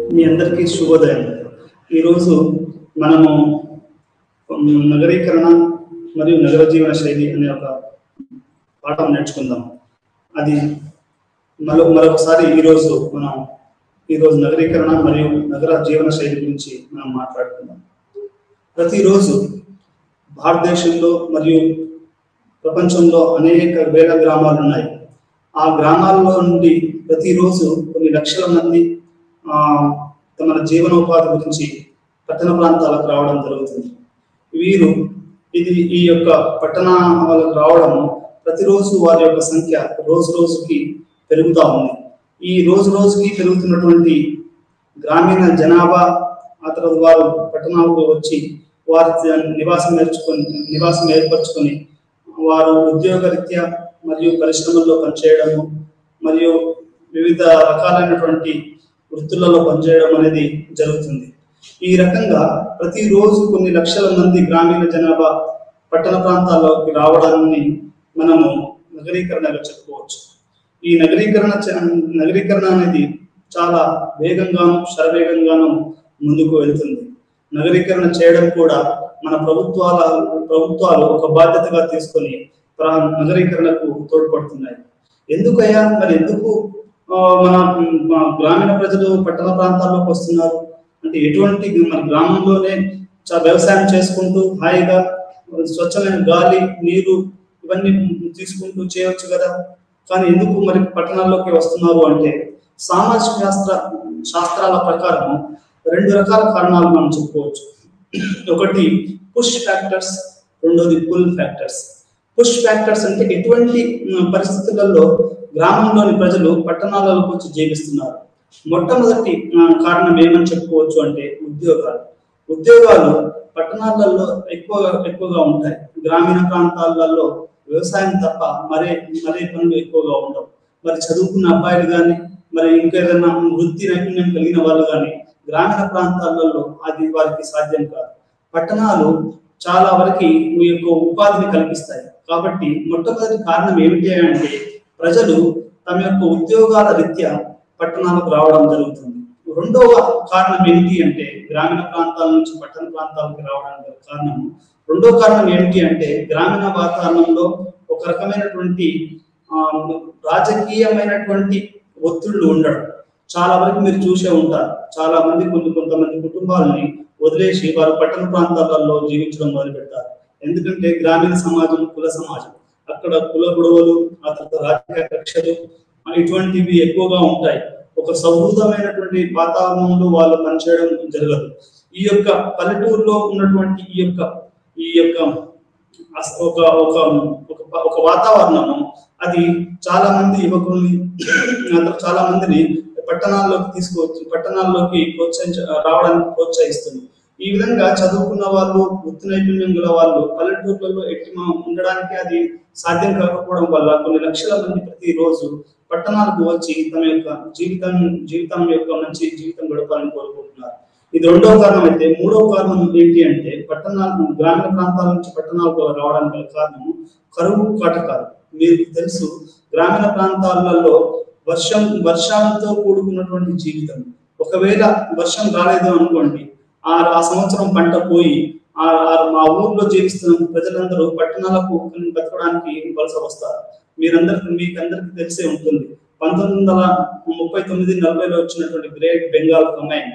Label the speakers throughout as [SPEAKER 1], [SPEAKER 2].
[SPEAKER 1] మీ అందరికీ శుభోదయం ఈరోజు మనము ఉమ్, నగరీకరణ మరియు నగర జీవన శైలి అనే ఒక పాఠం నేర్చుకుందాం అది మరో మరొకసారి ఈరోజు మనం ఈరోజు నగరీకరణ మరియు నగర జీవన శైలి గురించి మనం మాట్లాడుకుందాం ప్రతిరోజు భారతదేశంలో మరియు ప్రపంచంలో అనేక వేల గ్రామాలు ఉన్నాయి ఆ గ్రామాల్లో నుండి ప్రతిరోజు కొన్ని లక్షల మంది ఆ, తమ జీవనోపాధి గురించి పట్టణ ప్రాంతాలకు రావడం జరుగుతుంది వీరు ఇది ఈ యొక్క పట్టణాలకు రావడం ప్రతిరోజు వారి యొక్క సంఖ్య రోజు రోజుకి పెరుగుతా ఉంది ఈ రోజు రోజుకి పెరుగుతున్నటువంటి గ్రామీణ జనాభా ఆ తర్వాత వారు పట్టణాలకు వచ్చి వారి నివాసం నేర్చుకొని నివాసం ఏర్పరచుకొని వారు ఉద్యోగరీత్యా మరియు పరిశ్రమల్లో పనిచేయడము మరియు వివిధ రకాలైనటువంటి వృత్తులలో పనిచేయడం అనేది జరుగుతుంది ఈ రకంగా ప్రతిరోజు కొన్ని లక్షల మంది గ్రామీణ జనాభా పట్టణ ప్రాంతాల్లోకి రావడాన్ని మనము నగరీకరణగా చెప్పుకోవచ్చు ఈ నగరీకరణ చ- నగరీకరణ అనేది చాలా వేగంగాను శరవేగంగాను ముందుకు వెళ్తుంది నగరీకరణ చేయడం కూడా మన ప్రభుత్వాల ప్రభుత్వాలు ఒక బాధ్యతగా తీసుకొని ప్ర- నగరీకరణకు తోడ్పడుతున్నాయి ఎందుకయ్యా మరి ఎందుకు ఆ, మన మన గ్రామీణ ప్రజలు పట్టణ ప్రాంతాల్లోకి వస్తున్నారు అంటే ఎటువంటి మన గ్రామంలోనే చా- వ్యవసాయం చేసుకుంటూ హాయిగా స్వచ్ఛమైన గాలి నీరు ఇవన్నీ తీసుకుంటూ చేయవచ్చు కదా కానీ ఎందుకు మరి పట్టణాల్లోకి వస్తున్నారు అంటే సామాజిక శాస్త్ర శాస్త్రాల ప్రకారం రెండు రకాల కారణాలు మనం చెప్పుకోవచ్చు ఒకటి పుష్ ఫ్యాక్టర్స్ రెండోది పుల్ ఫ్యాక్టర్స్ పుష్ ఫ్యాక్టర్స్ అంటే ఎటువంటి ఉమ్, పరిస్థితులలో గ్రామంలోని ప్రజలు పట్టణాలకు వచ్చి జీవిస్తున్నారు మొట్టమొదటి ఆ, కారణం ఏమని చెప్పుకోవచ్చు అంటే ఉద్యోగాలు ఉద్యోగాలు పట్టణాలలో ఎక్కువ ఎక్కువగా ఉంటాయి గ్రామీణ ప్రాంతాలలో వ్యవసాయం తప్ప మరే మరే పనులు ఎక్కువగా ఉండవు మరి చదువుకున్న అబ్బాయిలు కానీ మరి ఇంకేదైనా వృత్తి నైపుణ్యం కలిగిన వాళ్ళు కానీ గ్రామీణ ప్రాంతాలలో అది వారికి సాధ్యం కాదు పట్టణాలు చాలా వరకు మీ యొక్క ఉపాధిని కల్పిస్తాయి కాబట్టి మొట్టమొదటి కారణం ఏమిటి అంటే ప్రజలు తమ యొక్క ఉద్యోగాల రీత్యా పట్టణాలకు రావడం జరుగుతుంది రెండవ కారణం ఏమిటి అంటే గ్రామీణ ప్రాంతాల నుంచి పట్టణ ప్రాంతాలకు రావడానికి గల కారణం రెండో కారణం ఏమిటి అంటే గ్రామీణ వాతావరణంలో ఒక రకమైనటువంటి ఆ, రాజకీయమైనటువంటి ఒత్తిళ్లు ఉండడం చాలా వరకు మీరు చూసే ఉంటారు చాలా మంది కొన్ని కొంతమంది కుటుంబాలని వదిలేసి వారు పట్టణ ప్రాంతాలలో జీవించడం మొదలు పెడతారు ఎందుకంటే గ్రామీణ సమాజం కుల సమాజం అక్కడ కుల గొడవలు ఆ తర్వాత రాజకీయ కక్షలు ఆ, ఇటువంటివి ఎక్కువగా ఉంటాయి ఒక సౌహృదమైనటువంటి వాతావరణంలో వాళ్ళు పనిచేయడం జరగదు ఈ యొక్క పల్లెటూరులో ఉన్నటువంటి ఈ యొక్క ఈ యొక్క అస- ఒక ఒక ఒక ఒక వాతావరణము అది చాలా మంది యువకుల్ని ఆ తర్వాత చాలా మందిని పట్టణాల్లోకి తీసుకువచ్చి పట్టణాల్లోకి ప్రోత్సహించ రావడానికి ప్రోత్సహిస్తుంది ఈ విధంగా చదువుకున్న వాళ్ళు వృత్తి నైపుణ్యం గల వాళ్ళు పల్లెటూర్లలో ఎట్టి మా- ఉండడానికి అది సాధ్యం కాకపోవడం వల్ల కొన్ని లక్షల మంది ప్రతిరోజు పట్టణాలకు వచ్చి తమ యొక్క జీవితం జీవితం యొక్క మంచి జీవితం గడపాలని కోరుకుంటున్నారు ఇది రెండవ కారణం అయితే మూడవ కారణం ఏంటి అంటే పట్టణాలు గ్రామీణ ప్రాంతాల నుంచి పట్టణాలకు రావడానికి గల కారణము కరువు కాటకాలు మీకు తెలుసు గ్రామీణ ప్రాంతాలలో వర్షం వర్షాలతో కూడుకున్నటువంటి జీవితం ఒకవేళ వర్షం రాలేదు అనుకోండి ఆ ఆ సంవత్సరం పంట పోయి ఆ ఆ మా ఊర్లో జీవిస్తున్న ప్రజలందరూ పట్టణాలకు బతకడానికి వలస వస్తారు మీరందరికి మీకు అందరికి తెలిసే ఉంటుంది పంతొమ్మిది వందల ముప్పై తొమ్మిది నలభైలో వచ్చినటువంటి గ్రేట్ బెంగాల్ కమైన్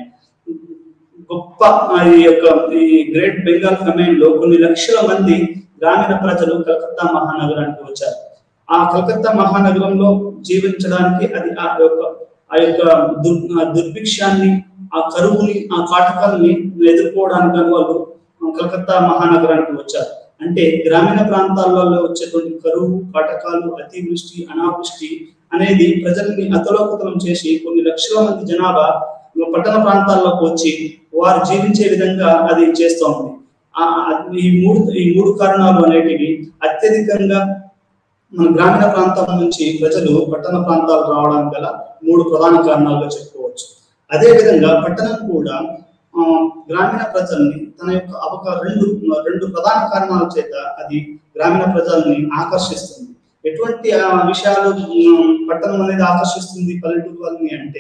[SPEAKER 1] గొప్ప ఆ ఈ యొక్క ఈ గ్రేట్ బెంగాల్ కమైన్ లో కొన్ని లక్షల మంది గ్రామీణ ప్రజలు కలకత్తా మహానగరానికి వచ్చారు ఆ కలకత్తా మహానగరంలో జీవించడానికి అది ఆ యొక్క ఆ యొక్క దుర్ ఆ దుర్భిక్షాన్ని ఆ కరువుని ఆ కాటకాలని ఎదుర్కోవడానికి గాను వాళ్ళు కలకత్తా మహానగరానికి వచ్చారు అంటే గ్రామీణ ప్రాంతాలలో వచ్చేటువంటి కరువు కాటకాలు అతివృష్టి అనావృష్టి అనేది ప్రజల్ని అతలోకుతలం చేసి కొన్ని లక్షల మంది జనాభా పట్టణ ప్రాంతాల్లోకి వచ్చి వారు జీవించే విధంగా అది చేస్తూ ఉంది ఆ ఆ- ఈ మూడు ఈ మూడు కారణాలు అనేటివి అత్యధికంగా మన గ్రామీణ ప్రాంతం నుంచి ప్రజలు పట్టణ ప్రాంతాలు రావడానికి గల మూడు ప్రధాన కారణాలుగా చెప్పుకోవచ్చు అదే విధంగా పట్టణం కూడా ఆ, గ్రామీణ ప్రజల్ని తన యొక్క అవక రెండు రెండు ప్రధాన కారణాల చేత అది గ్రామీణ ప్రజల్ని ఆకర్షిస్తుంది ఎటువంటి ఆ, విషయాలు ఉమ్, పట్టణం అనేది ఆకర్షిస్తుంది పల్లెటూరు వాళ్ళని అంటే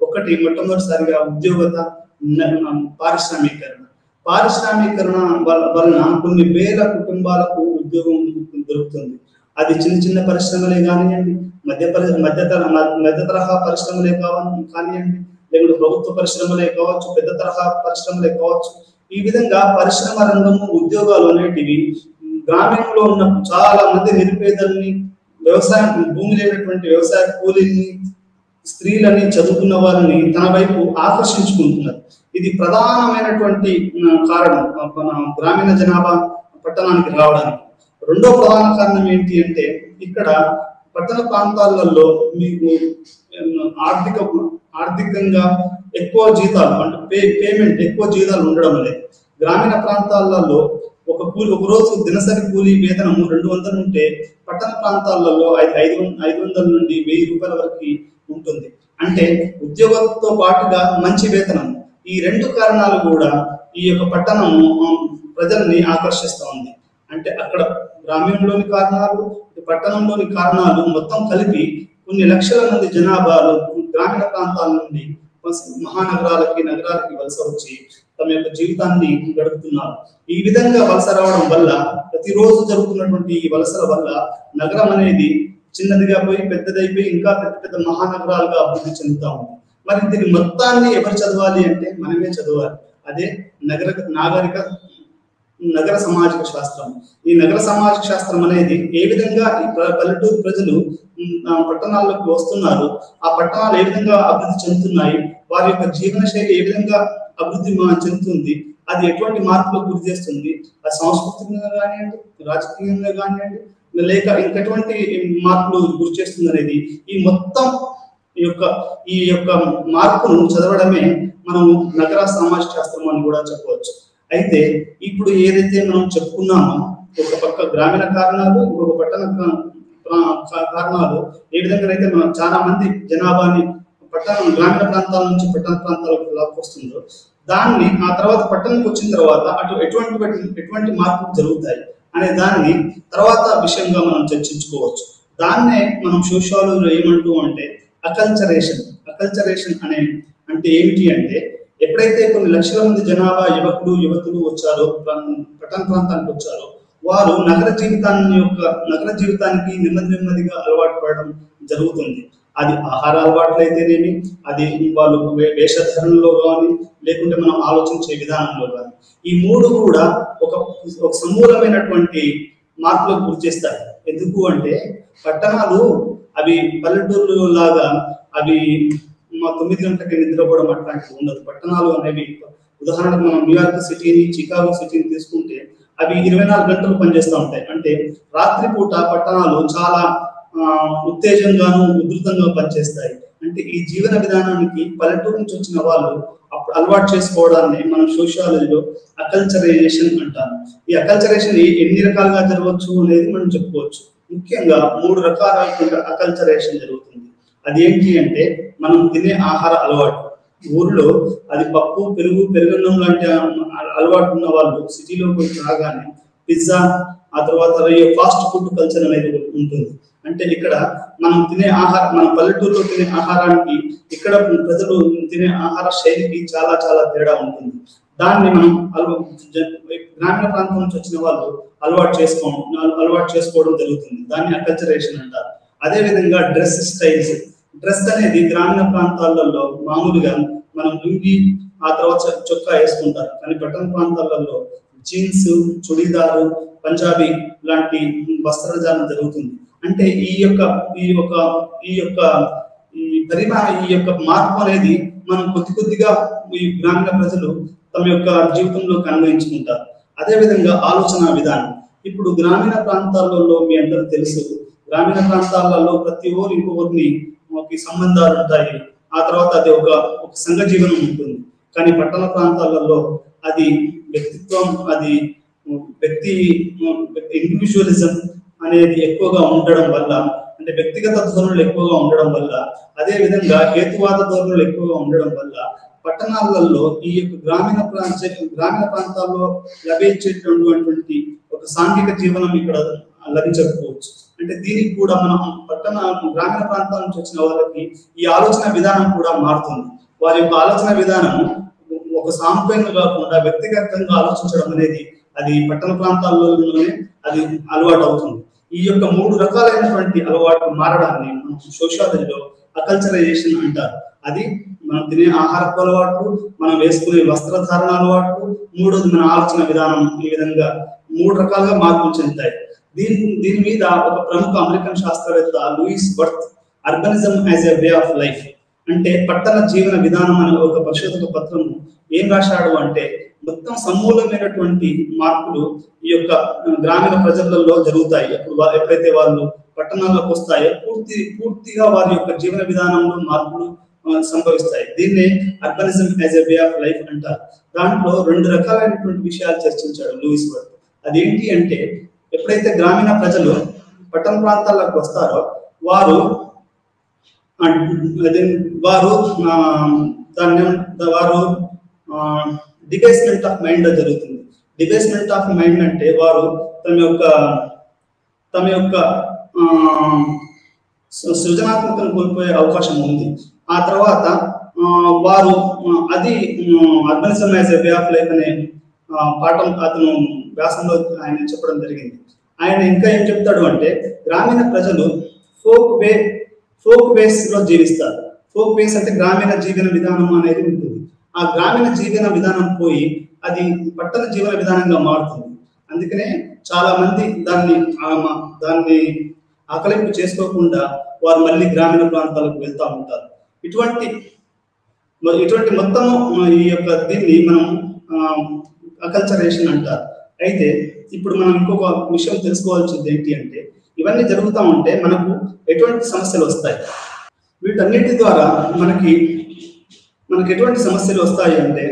[SPEAKER 1] ఒకటి మొట్టమొదటిసారిగా ఉద్యోగత న- పారిశ్రామీకరణ పారిశ్రామీకరణ వల్ల- వలన కొన్ని వేల కుటుంబాలకు ఉద్యోగం దొరుకుతుంది అది చిన్న చిన్న పరిశ్రమలే కానివ్వండి మధ్య పరి మధ్య తర- మధ్య తరహా పరిశ్రమలే కావాలి కానివ్వండి లేకుంటే ప్రభుత్వ పరిశ్రమలే కావచ్చు పెద్ద తరహా పరిశ్రమలే కావచ్చు ఈ విధంగా పరిశ్రమ రంగము ఉద్యోగాలు అనేటివి గ్రామీణంలో ఉన్న చాలా మంది నిరుపేదల్ని వ్యవసాయం భూమి లేనటువంటి వ్యవసాయ కూలీల్ని స్త్రీలని చదువుకున్న వారిని తన వైపు ఆకర్షించుకుంటున్నారు ఇది ప్రధానమైనటువంటి ఉమ్, కారణం ఆ, మన గ్రామీణ జనాభా పట్టణానికి రావడానికి రెండో ప్రధాన కారణం ఏంటి అంటే ఇక్కడ పట్టణ ప్రాంతాలలో మీకు ఉమ్, ఆర్థిక ఆర్థికంగా ఎక్కువ జీతాలు అంటే పే పేమెంట్ ఎక్కువ జీతాలు ఉండడం అనేది గ్రామీణ ప్రాంతాలలో ఒక కూలి ఒక రోజు దినసరి కూలీ వేతనము రెండు వందలు ఉంటే పట్టణ ప్రాంతాలలో ఐదు ఐదు వం- ఐదు వందల నుండి వెయ్యి రూపాయల వరకు ఉంటుంది అంటే ఉద్యోగంతో పాటుగా మంచి వేతనం ఈ రెండు కారణాలు కూడా ఈ యొక్క పట్టణము ఆ, ప్రజల్ని ఆకర్షిస్తూ ఉంది అంటే అక్కడ గ్రామీణంలోని కారణాలు ఇటు పట్టణంలోని కారణాలు మొత్తం కలిపి కొన్ని లక్షల మంది జనాభాలు గ్రామీణ ప్రాంతాల నుండి మహానగరాలకి నగరాలకి వలస వచ్చి తమ యొక్క జీవితాన్ని గడుపుతున్నారు ఈ విధంగా వలస రావడం వల్ల ప్రతిరోజు జరుగుతున్నటువంటి ఈ వలసల వల్ల నగరం అనేది చిన్నదిగా పోయి పెద్దదైపోయి ఇంకా పెద్ద పెద్ద మహానగరాలుగా అభివృద్ధి చెందుతా ఉంది మరి దీని మొత్తాన్ని ఎవరు చదవాలి అంటే మనమే చదవాలి అదే నగర నాగరిక నగర సామాజిక శాస్త్రం ఈ నగర సామాజిక శాస్త్రం అనేది ఏ విధంగా ఈ ప్ర- పల్లెటూరు ప్రజలు ఉమ్, ఆ పట్టణాల్లోకి వస్తున్నారు ఆ పట్టణాలు ఏ విధంగా అభివృద్ధి చెందుతున్నాయి వారి యొక్క జీవన శైలి ఏ విధంగా అభివృద్ధి మా- చెందుతుంది అది ఎటువంటి మార్పులకు గురి చేస్తుంది అది సాంస్కృతికంగా కానివ్వండి రాజకీయంగా కానివ్వండి లేక ఇంకెటువంటి మార్పులు గురి చేస్తుంది అనేది ఈ మొత్తం ఈ యొక్క ఈ యొక్క మార్పును చదవడమే మనం నగర సామాజిక శాస్త్రం అని కూడా చెప్పవచ్చు అయితే ఇప్పుడు ఏదైతే మనం చెప్పుకున్నామో ఒక పక్క గ్రామీణ కారణాలు ఇంకొక పట్టణ కా- ప్రా- కా- కారణాలు ఏ విధంగా అయితే మనం చాలా మంది జనాభాని పట్టణ గ్రామీణ ప్రాంతాల నుంచి పట్టణ ప్రాంతాలకు లాక్కొస్తుందో దాన్ని ఆ తర్వాత పట్టణంకి వచ్చిన తర్వాత అటు ఎటువంటి ఎటువంటి మార్పులు జరుగుతాయి అనే దాన్ని తర్వాత విషయంగా మనం చర్చించుకోవచ్చు దాన్నే మనం సోషాలజీలో ఏమంటూ అంటే అకల్చరేషన్ అకల్చరేషన్ అనే అంటే ఏమిటి అంటే ఎప్పుడైతే కొన్ని లక్షల మంది జనాభా యువకులు యువతులు వచ్చారో ప్రా- పట్టణ ప్రాంతానికి వచ్చారో వారు నగర జీవితాన్ని యొక్క నగర జీవితానికి నెమ్మది నెమ్మదిగా అలవాటు పడడం జరుగుతుంది అది ఆహార అలవాట్లు అయితేనేమి అది వాళ్ళు వే- వేషధరణలో కానీ లేకుంటే మనం ఆలోచించే విధానంలో కానీ ఈ మూడు కూడా ఒక ఒక సమూలమైనటువంటి మార్పులకు గురి చేస్తాయి ఎందుకు అంటే పట్టణాలు అవి పల్లెటూరు లాగా అవి మా తొమ్మిది గంటలకి నిద్రపోవడం అట్లాంటివి ఉండదు పట్టణాలు అనేవి ఉదాహరణకు మనం న్యూయార్క్ సిటీని చికాగో సిటీని తీసుకుంటే అవి ఇరవై నాలుగు గంటలు పనిచేస్తూ ఉంటాయి అంటే రాత్రిపూట పట్టణాలు చాలా ఆ, ఉత్తేజంగాను ఉధృతంగా పనిచేస్తాయి అంటే ఈ జీవన విధానానికి పల్లెటూరు నుంచి వచ్చిన వాళ్ళు అప్పుడు అలవాటు చేసుకోవడాన్ని మనం సోషియాలజీలో అకల్చరైజేషన్ అంటాము ఈ అకల్చరేషన్ ఎన్ని రకాలుగా జరగవచ్చు అనేది మనం చెప్పుకోవచ్చు ముఖ్యంగా మూడు రకాల అకల్చరేషన్ జరుగుతుంది అది ఏంటి అంటే మనం తినే ఆహార అలవాటు ఊర్లో అది పప్పు పెరుగు పెరుగన్నం లాంటి అ- అలవాటు ఉన్న వాళ్ళు సిటీలో పోయి రాగానే పిజ్జా ఆ తర్వాత ఫాస్ట్ ఫుడ్ కల్చర్ అనేది ఒకటి ఉంటుంది అంటే ఇక్కడ మనం తినే ఆహార మన పల్లెటూరులో తినే ఆహారానికి ఇక్కడ ప్రజలు తినే ఆహార శైలికి చాలా చాలా తేడా ఉంటుంది దాన్ని మనం అలవా జ- గ్రామీణ ప్రాంతం నుంచి వచ్చిన వాళ్ళు అలవాటు చేసుకో అలవాటు చేసుకోవడం జరుగుతుంది దాన్ని అకల్చరేషన్ అంటారు అదే విధంగా డ్రెస్ స్టైల్స్ డ్రెస్ అనేది గ్రామీణ ప్రాంతాలలో మామూలుగా మనం లుంగి ఆ తర్వాత చొ- చొక్కా వేసుకుంటారు కానీ పట్టణ ప్రాంతాలలో జీన్స్ చుడీదారు పంజాబీ లాంటి వస్త్రధారణ జరుగుతుంది అంటే ఈ యొక్క ఈ యొక్క ఈ యొక్క ఈ పరిమా ఈ యొక్క మార్పు అనేది మనం కొద్ది కొద్దిగా ఈ గ్రామీణ ప్రజలు తమ యొక్క జీవితంలోకి అన్వయించుకుంటారు అదే విధంగా ఆలోచన విధానం ఇప్పుడు గ్రామీణ ప్రాంతాలలో మీ అందరూ తెలుసు గ్రామీణ ప్రాంతాలలో ప్రతి ఊరు ఇంకొకరిని ఒక సంబంధాలు ఉంటాయి ఆ తర్వాత అది ఒక ఒక సంఘ జీవనం ఉంటుంది కానీ పట్టణ ప్రాంతాలలో అది వ్యక్తిత్వం అది వ్యక్తి ఇండివిజువలిజం అనేది ఎక్కువగా ఉండడం వల్ల అంటే వ్యక్తిగత ధోరణులు ఎక్కువగా ఉండడం వల్ల అదే విధంగా హేతువాద ధోరణులు ఎక్కువగా ఉండడం వల్ల పట్టణాలలో ఈ యొక్క గ్రామీణ ప్రాంత గ్రామీణ ప్రాంతాల్లో లభించేటటువంటి ఒక సాంఘిక జీవనం ఇక్కడ లభించకపోవచ్చు అంటే దీనికి కూడా మనం పట్టణ గ్రామీణ ప్రాంతాల నుంచి వచ్చిన వాళ్ళకి ఈ ఆలోచన విధానం కూడా మారుతుంది వారి యొక్క ఆలోచన విధానం ఒక సాంప్రదాయంగా కాకుండా వ్యక్తిగతంగా ఆలోచించడం అనేది అది పట్టణ ప్రాంతాల్లోనే అది అలవాటు అవుతుంది ఈ యొక్క మూడు రకాలైనటువంటి అలవాటు మారడాన్ని మనం సోషాలజీలో అకల్చరైజేషన్ అంటారు అది మనం తినే ఆహారపు అలవాట్లు మనం వేసుకునే వస్త్రధారణ అలవాట్లు మూడోది మన ఆలోచన విధానం ఈ విధంగా మూడు రకాలుగా మార్పులు చెందుతాయి దీని దీని మీద ఒక ప్రముఖ అమెరికన్ శాస్త్రవేత్త Louis Wirth urbanism as a way of life అంటే పట్టణ జీవన విధానం అనే ఒక పరిశోధక పత్రము ఏం రాశాడు అంటే మొత్తం సమూలమైనటువంటి మార్పులు ఈ యొక్క గ్రామీణ ప్రజలలో జరుగుతాయి ఎప్పుడు వా- ఎప్పుడైతే వాళ్ళు పట్టణాల్లోకి వస్తాయో పూర్తి పూర్తిగా వారి యొక్క జీవన విధానంలో మార్పులు ఆ, సంభవిస్తాయి దీన్నే urbanism as a way of life అంటారు దాంట్లో రెండు రకాలైనటువంటి విషయాలు చర్చించాడు లూయిస్ వర్త్ అదేంటి అంటే ఎప్పుడైతే గ్రామీణ ప్రజలు పట్టణ ప్రాంతాలకు వస్తారో వారు ఆ, అదే వారు ఆ, దాన్ని ఏమంట- వారు డిబేస్మెంట్ ఆఫ్ మైండ్ జరుగుతుంది డిబేస్మెంట్ ఆఫ్ మైండ్ అంటే వారు తమ యొక్క తమ యొక్క ఆ, సృ- సృజనాత్మకను కోల్పోయే అవకాశం ఉంది ఆ తర్వాత ఆ, వారు ఆ, అది urbanism as a way of life అనే ఆ, పాఠం అతను వ్యాసంలో ఆయన చెప్పడం జరిగింది ఆయన ఇంకా ఏం చెప్తాడు అంటే గ్రామీణ ప్రజలు ఫోక్ వే ఫోక్ వేస్ లో జీవిస్తారు ఫోక్ వేస్ అంటే గ్రామీణ జీవన విధానం అనేది ఉంటుంది ఆ గ్రామీణ జీవన విధానం పోయి అది పట్టణ జీవన విధానంగా మారుతుంది అందుకనే చాలా మంది దాన్ని ఆ మ- దాన్ని ఆకలింపు చేసుకోకుండా వారు మళ్ళీ గ్రామీణ ప్రాంతాలకు వెళ్తా ఉంటారు ఇటువంటి మరి ఇటువంటి మొత్తము ఆ, ఈ యొక్క దీన్ని మనం అకల్చరేషన్ అంటారు అయితే ఇప్పుడు మనం ఇంకొక విషయం తెలుసుకోవాల్సింది ఏంటి అంటే ఇవన్నీ జరుగుతూ ఉంటే మనకు ఎటువంటి సమస్యలు వస్తాయి వీటన్నిటి ద్వారా మనకి మనకి ఎటువంటి సమస్యలు వస్తాయి అంటే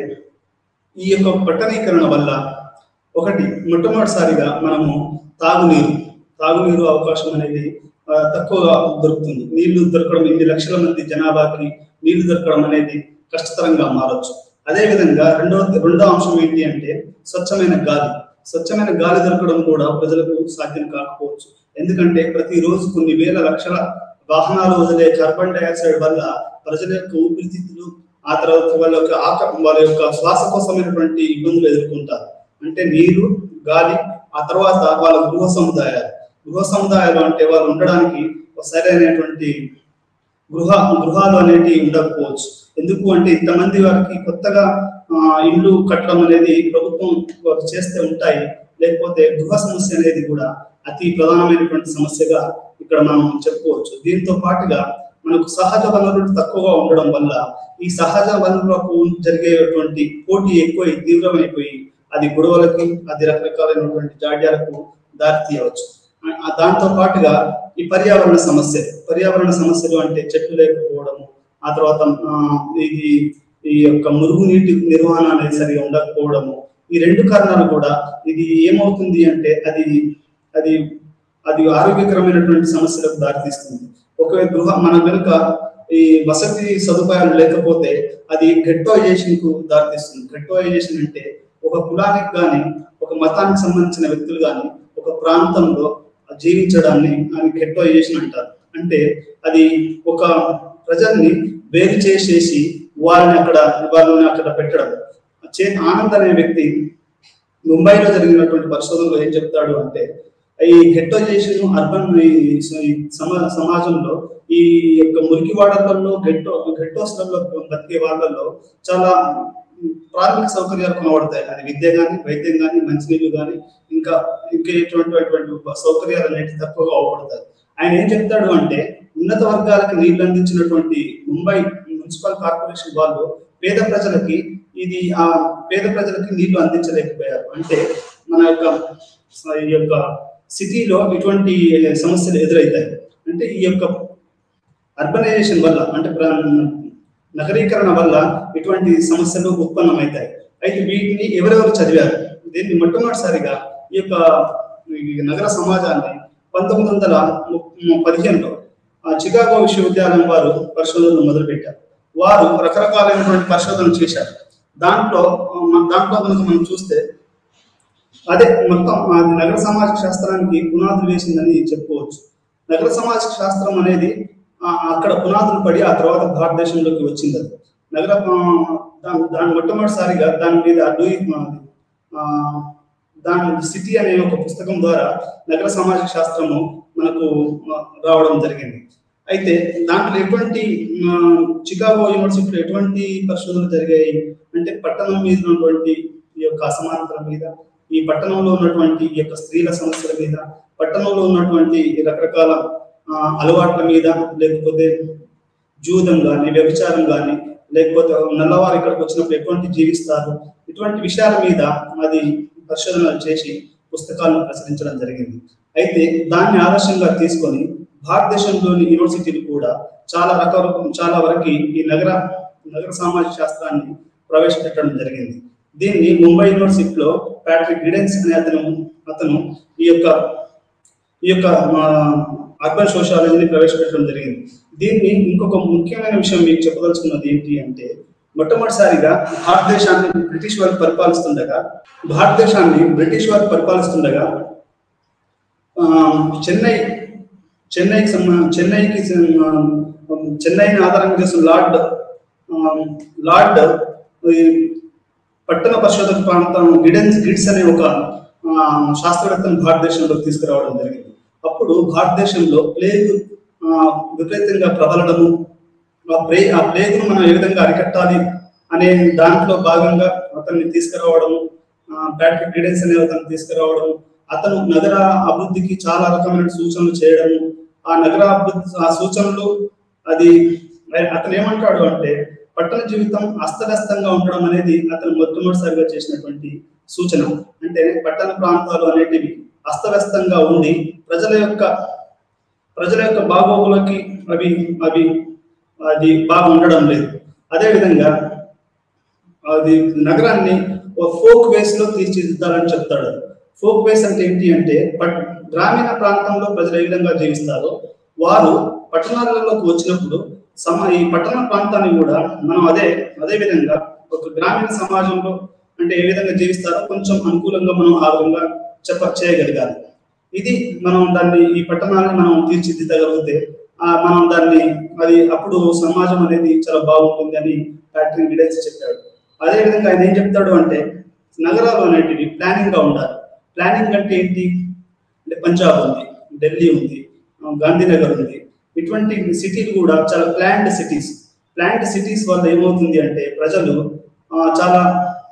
[SPEAKER 1] ఈ యొక్క పట్టణీకరణ వల్ల ఒకటి మొట్టమొదటిసారిగా మనము తాగునీరు తాగునీరు అవకాశం అనేది ఆ, తక్కువగా దొరుకుతుంది నీళ్లు దొరకడం ఇన్ని లక్షల మంది జనాభాకి నీళ్లు దొరకడం అనేది కష్టతరంగా మారచ్చు అదే విధంగా రెండవ రెండో అంశం ఏంటి అంటే స్వచ్ఛమైన గాలి స్వచ్ఛమైన గాలి దొరకడం కూడా ప్రజలకు సాధ్యం కాకపోవచ్చు ఎందుకంటే ప్రతిరోజు కొన్ని వేల లక్షల వాహనాలు వదిలే కార్బన్ డైఆక్సైడ్ వల్ల ప్రజల యొక్క ఊపిరితిత్తులు ఆ తర్వాత వాళ్ళ యొక్క ఆక వాళ్ళ యొక్క శ్వాసకోసమైనటువంటి ఇబ్బందులు ఎదుర్కొంటారు అంటే నీరు గాలి ఆ తర్వాత వాళ్ళ గృహ సముదాయాలు గృహ సముదాయాలు అంటే వాళ్ళు ఉండడానికి ఒక సరైనటువంటి గృహ గృహాలు అనేటివి ఉండకపోవచ్చు ఎందుకు అంటే ఇంతమంది వారికి కొత్తగా ఆ, ఇల్లు కట్టడం అనేది ప్రభుత్వం వారు చేస్తే ఉంటాయి లేకపోతే గృహ సమస్య అనేది కూడా అతి ప్రధానమైనటువంటి సమస్యగా ఇక్కడ మనం చెప్పుకోవచ్చు దీంతో పాటుగా మనకు సహజ వనరులు తక్కువగా ఉండడం వల్ల ఈ సహజ వనరులకు జరిగేటువంటి పోటీ ఎక్కువ తీవ్రమైపోయి అది గొడవలకి అది రకరకాలైనటువంటి జాడ్యాలకు దారి తీయవచ్చు ఆ- ఆ దాంతో పాటుగా ఈ పర్యావరణ సమస్య పర్యావరణ సమస్యలు అంటే చెట్లు లేకపోవడము ఆ తర్వాత ఆ, ఇది ఈ యొక్క మురుగునీటి నిర్వహణ అనేది సరిగా ఉండకపోవడము ఈ రెండు కారణాలు కూడా ఇది ఏమవుతుంది అంటే అది అది అది ఆరోగ్యకరమైనటువంటి సమస్యలకు దారితీస్తుంది ఒకవేళ గృహ మన కనుక ఈ వసతి సదుపాయాలు లేకపోతే అది గెట్టోయిజేషన్ కు దారితీస్తుంది గెట్టోయిజేషన్ అంటే ఒక కులానికి కానీ ఒక మతానికి సంబంధించిన వ్యక్తులు కానీ ఒక ప్రాంతంలో జీవించడాన్ని అని గెట్టోయిజేషన్ అంటారు అంటే అది ఒక ప్రజల్ని వేరు చేసేసి వాళ్ళని అక్కడ వాళ్ళని అక్కడ పెట్టడం చే ఆనంద్ అనే వ్యక్తి ముంబైలో జరిగినటువంటి పరిశోధనలో ఏం చెప్తాడు అంటే ఈ గెట్టోజేషన్ అర్బన్ ఈ స- ఈ సమా సమాజంలో ఈ యొక్క మురికి వాడలలో గెట్టో గెట్టోస్లలో బతికే వాళ్ళలో చాలా ప్రాథమిక సౌకర్యాలు కొనబడతాయి అది విద్య కానీ వైద్యం కానీ మంచినీళ్ళు కానీ ఇంకా ఇంకా ఎటువంటి అటువంటి సౌకర్యాలు అనేవి తక్కువగా అవపడతాయి ఆయన ఏం చెప్తాడు అంటే ఉన్నత వర్గాలకు నీళ్లు అందించినటువంటి ముంబై మున్సిపల్ కార్పొరేషన్ వాళ్ళు పేద ప్రజలకి ఇది ఆ పేద ప్రజలకి నీళ్లు అందించలేకపోయారు అంటే మన యొక్క స- ఈ యొక్క సిటీలో ఇటువంటి సమస్యలు ఎదురవుతాయి అంటే ఈ యొక్క అర్బనైజేషన్ వల్ల అంటే ప్ర- నగరీకరణ వల్ల ఇటువంటి సమస్యలు ఉత్పన్నమవుతాయి అయితే వీటిని ఎవరెవరు చదివారు దీన్ని మొట్టమొదటిసారిగా ఈ యొక్క ఈ నగర సమాజాన్ని పంతొమ్మిది వందల ము- పదిహేనులో ఆ చికాగో విశ్వవిద్యాలయం వారు పరిశోధనలు మొదలుపెట్టారు వారు రకరకాలైనటువంటి పరిశోధనలు చేశారు దాంట్లో ఆ, మన- దాంట్లో కనుక మనం చూస్తే అదే మొత్తం ఆ నగర సమాజ శాస్త్రానికి పునాదులు వేసిందని చెప్పుకోవచ్చు నగర సమాజ శాస్త్రం అనేది ఆ, అక్కడ పునాదులు పడి ఆ తర్వాత భారతదేశంలోకి వచ్చింది అది నగర ఆ, దాని దాని మొట్టమొదటిసారిగా దాని మీద డూయింగ్ ఆ, దాని సిటీ అనే ఒక పుస్తకం ద్వారా నగర సామాజిక శాస్త్రము మనకు ఆ, రావడం జరిగింది అయితే దాంట్లో ఎటువంటి ఆ, చికాగో యూనివర్సిటీలో ఎటువంటి పరిశోధనలు జరిగాయి అంటే పట్టణం మీద ఉన్నటువంటి ఈ యొక్క అసమానతల మీద ఈ పట్టణంలో ఉన్నటువంటి ఈ యొక్క స్త్రీల సమస్యల మీద పట్టణంలో ఉన్నటువంటి ఈ రకరకాల ఆ, అలవాట్ల మీద లేకపోతే జూదం కానీ వ్యభిచారం కానీ లేకపోతే నల్లవారు ఇక్కడికి వచ్చినప్పుడు ఎటువంటి జీవిస్తారు ఇటువంటి విషయాల మీద అది పరిశోధనలు చేసి పుస్తకాలను ప్రచురించడం జరిగింది అయితే దాన్ని ఆదర్శంగా తీసుకొని భారతదేశంలోని యూనివర్సిటీలు కూడా చాలా రకాల చాలా వరకు ఈ నగర నగర సామాజిక శాస్త్రాన్ని ప్రవేశపెట్టడం జరిగింది దీన్ని ముంబై యూనివర్సిటీలో ప్యాట్రిక్ గిడెన్స్ అనే అతను అతను ఈ యొక్క ఈ యొక్క అర్బన్ సోషాలజీని ప్రవేశపెట్టడం జరిగింది దీన్ని ఇంకొక ముఖ్యమైన విషయం మీకు చెప్పదలుచుకున్నది ఏంటి అంటే మొట్టమొదటిసారిగా భారతదేశాన్ని బ్రిటిష్ వారు పరిపాలిస్తుండగా భారతదేశాన్ని బ్రిటిష్ వారు పరిపాలిస్తుండగా ఆ, చెన్నై చెన్నైకి సంబ చెన్నైకి సం- చెన్నైని ఆధారంగా చేసిన లార్డ్ ఆ, లార్డ్ ఈ పట్టణ పరిశోధక ప్రాంతం గిడెన్స్ గిడ్స్ అనే ఒక ఆ, శాస్త్రవేత్తను భారతదేశంలోకి తీసుకురావడం జరిగింది అప్పుడు భారతదేశంలో ప్లేగ్ ఆ, విపరీతంగా ప్రబలడము ఆ ప్లే ఆ ప్లేగ్ను మనం ఏ విధంగా అరికట్టాలి అనే దాంట్లో భాగంగా అతన్ని తీసుకురావడము ప్యాట్రిక్ గిడెన్స్ అనే అతను తీసుకురావడం అతను నగర అభివృద్ధికి చాలా రకమైన సూచనలు చేయడము ఆ నగర అభివృద్ధి ఆ సూచనలు అది అతను ఏమంటాడు అంటే పట్టణ జీవితం అస్తవ్యస్తంగా ఉండడం అనేది అతను మొట్టమొదటిసారిగా చేసినటువంటి సూచన అంటే పట్టణ ప్రాంతాలు అనేటివి అస్తవ్యస్తంగా ఉండి ప్రజల యొక్క ప్రజల యొక్క బాగోగులకి అవి అవి అది బాగా ఉండడం లేదు అదేవిధంగా అది నగరాన్ని ఒక ఫోక్ వేస్ లో తీర్చిదిద్దాలని చెప్తాడు ఫోక్ వేస్ అంటే ఏంటి అంటే పట్ గ్రామీణ ప్రాంతంలో ప్రజలు ఏ విధంగా జీవిస్తారో వారు పట్టణాలలోకి వచ్చినప్పుడు సమ ఈ పట్టణ ప్రాంతాన్ని కూడా మనం అదే అదే విధంగా ఒక గ్రామీణ సమాజంలో అంటే ఏ విధంగా జీవిస్తారో కొంచెం అనుకూలంగా మనం ఆ విధంగా చెప్ప చేయగలగాలి ఇది మనం దాన్ని ఈ పట్టణాన్ని మనం తీర్చిదిద్దగలిగితే ఆ, మనం దాన్ని అది అప్పుడు సమాజం అనేది చాలా బాగుంటుంది అని ప్యాట్రిక్ గిడెన్స్ చెప్పాడు అదే విధంగా ఆయన ఏం చెప్తాడు అంటే నగరాలు అనేటివి ప్లానింగ్ గా ఉండాలి ప్లానింగ్ అంటే ఏంటి అంటే పంజాబ్ ఉంది ఢిల్లీ ఉంది ఆ, గాంధీనగర్ ఉంది ఇటువంటి సిటీలు కూడా చాలా ప్లాండ్ సిటీస్ ప్లాంట్ సిటీస్ వల్ల ఏమవుతుంది అంటే ప్రజలు ఆ, చాలా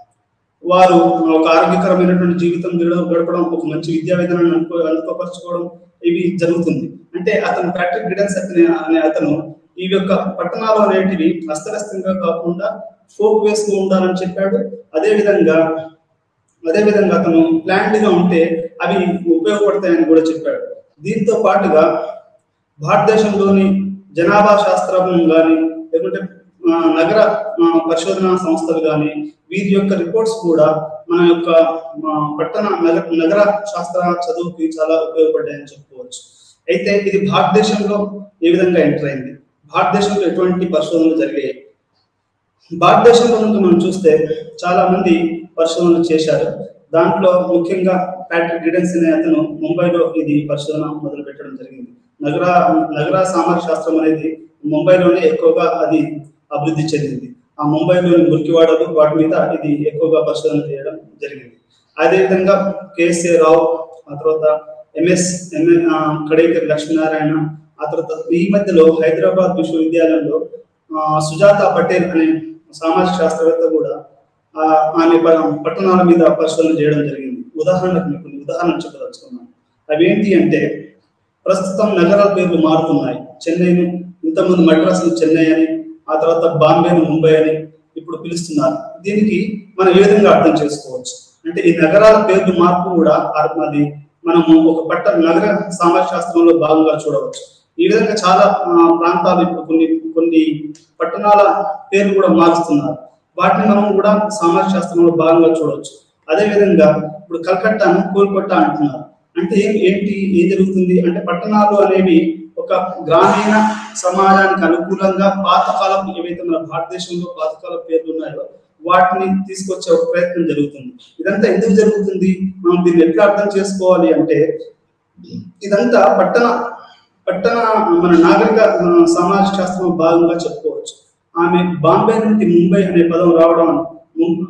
[SPEAKER 1] వారు ఒక ఆరోగ్యకరమైనటువంటి జీవితం గడ- గడపడం ఒక మంచి విద్యా విధానాన్ని అనుకో అనుకోపరచుకోవడం ఇవి జరుగుతుంది అంటే అతను ప్యాట్రిక్ గిడెన్స్ అతని అనే అతను ఈ యొక్క పట్టణాలు అనేటివి అస్తవ్యస్తంగా కాకుండా ఫోక్ వేస్ గా ఉండాలని చెప్పాడు అదే విధంగా అదే విధంగా అతను ప్లాంట్ గా ఉంటే అవి ఉపయోగపడతాయని కూడా చెప్పాడు దీంతో పాటుగా భారతదేశంలోని జనాభా శాస్త్రం కానీ లేకుంటే ఆ, నగర ఆ, పరిశోధనా సంస్థలు కానీ వీరి యొక్క రిపోర్ట్స్ కూడా మన యొక్క ఆ, పట్టణ నగర నగర శాస్త్ర చదువుకి చాలా ఉపయోగపడ్డాయని చెప్పుకోవచ్చు అయితే ఇది భారతదేశంలో ఏ విధంగా ఎంటర్ అయింది భారతదేశంలో ఎటువంటి పరిశోధనలు జరిగాయి భారతదేశంలో కనుక మనం చూస్తే చాలా మంది పరిశోధనలు చేశారు దాంట్లో ముఖ్యంగా ప్యాట్రిక్ గిడెన్స్ అనే అతను ముంబైలో ఇది పరిశోధన మొదలు పెట్టడం జరిగింది నగర నగర సామాజిక శాస్త్రం అనేది ముంబైలోనే ఎక్కువగా అది అభివృద్ధి చెందింది ఆ ముంబైలోని మురికివాడలు వాటి మీద ఇది ఎక్కువగా పరిశోధన చేయడం జరిగింది అదేవిధంగా కేఎస్ఏ రావు ఆ తర్వాత ఎంఎస్ ఎంఏ కడేకర్ లక్ష్మీనారాయణ ఆ తర్వాత ఈ మధ్యలో హైదరాబాద్ విశ్వవిద్యాలయంలో ఆ, సుజాత పటేల్ అనే సామాజిక శాస్త్రవేత్త కూడా ఆ, ఆమె ప- పట్టణాల మీద పరిశోధన చేయడం జరిగింది ఉదాహరణకు మీకు కొన్ని ఉదాహరణలు చెప్పదలుచుకున్నాను అవి ఏంటి అంటే ప్రస్తుతం నగరాల పేర్లు మారుతున్నాయి చెన్నైను ఇంతకుముందు మద్రాసును చెన్నై అని ఆ తర్వాత బాంబేను ముంబై అని ఇప్పుడు పిలుస్తున్నారు దీనికి మనం ఏ విధంగా అర్థం చేసుకోవచ్చు అంటే ఈ నగరాల పేర్లు మార్పు కూడా అర్- అది మనము ఒక పట్ట నగర సామాజిక శాస్త్రంలో భాగంగా చూడవచ్చు ఈ విధంగా చాలా ఆ, ప్రాంతాలు ఇప్పుడు కొన్ని కొన్ని పట్టణాల పేర్లు కూడా మారుస్తున్నారు వాటిని మనం కూడా సామాజిక శాస్త్రంలో భాగంగా చూడవచ్చు అదే విధంగా ఇప్పుడు కల్కట్టాను కోల్కట్టా అంటున్నారు అంటే ఏం ఏంటి ఏం జరుగుతుంది అంటే పట్టణాలు అనేవి ఒక గ్రామీణ సమాజానికి అనుకూలంగా పాతకాలం ఏవైతే మన భారతదేశంలో పాతకాల పేర్లు ఉన్నాయో వాటిని తీసుకొచ్చే ఒక ప్రయత్నం జరుగుతుంది ఇదంతా ఎందుకు జరుగుతుంది మనం దీన్ని ఎట్లా అర్థం చేసుకోవాలి అంటే ఇదంతా పట్టణ పట్టణ మన నాగరిక మన సామాజిక శాస్త్రం భాగంగా చెప్పుకోవచ్చు ఆమె బాంబే నుండి ముంబై అనే పదం రావడం ముం-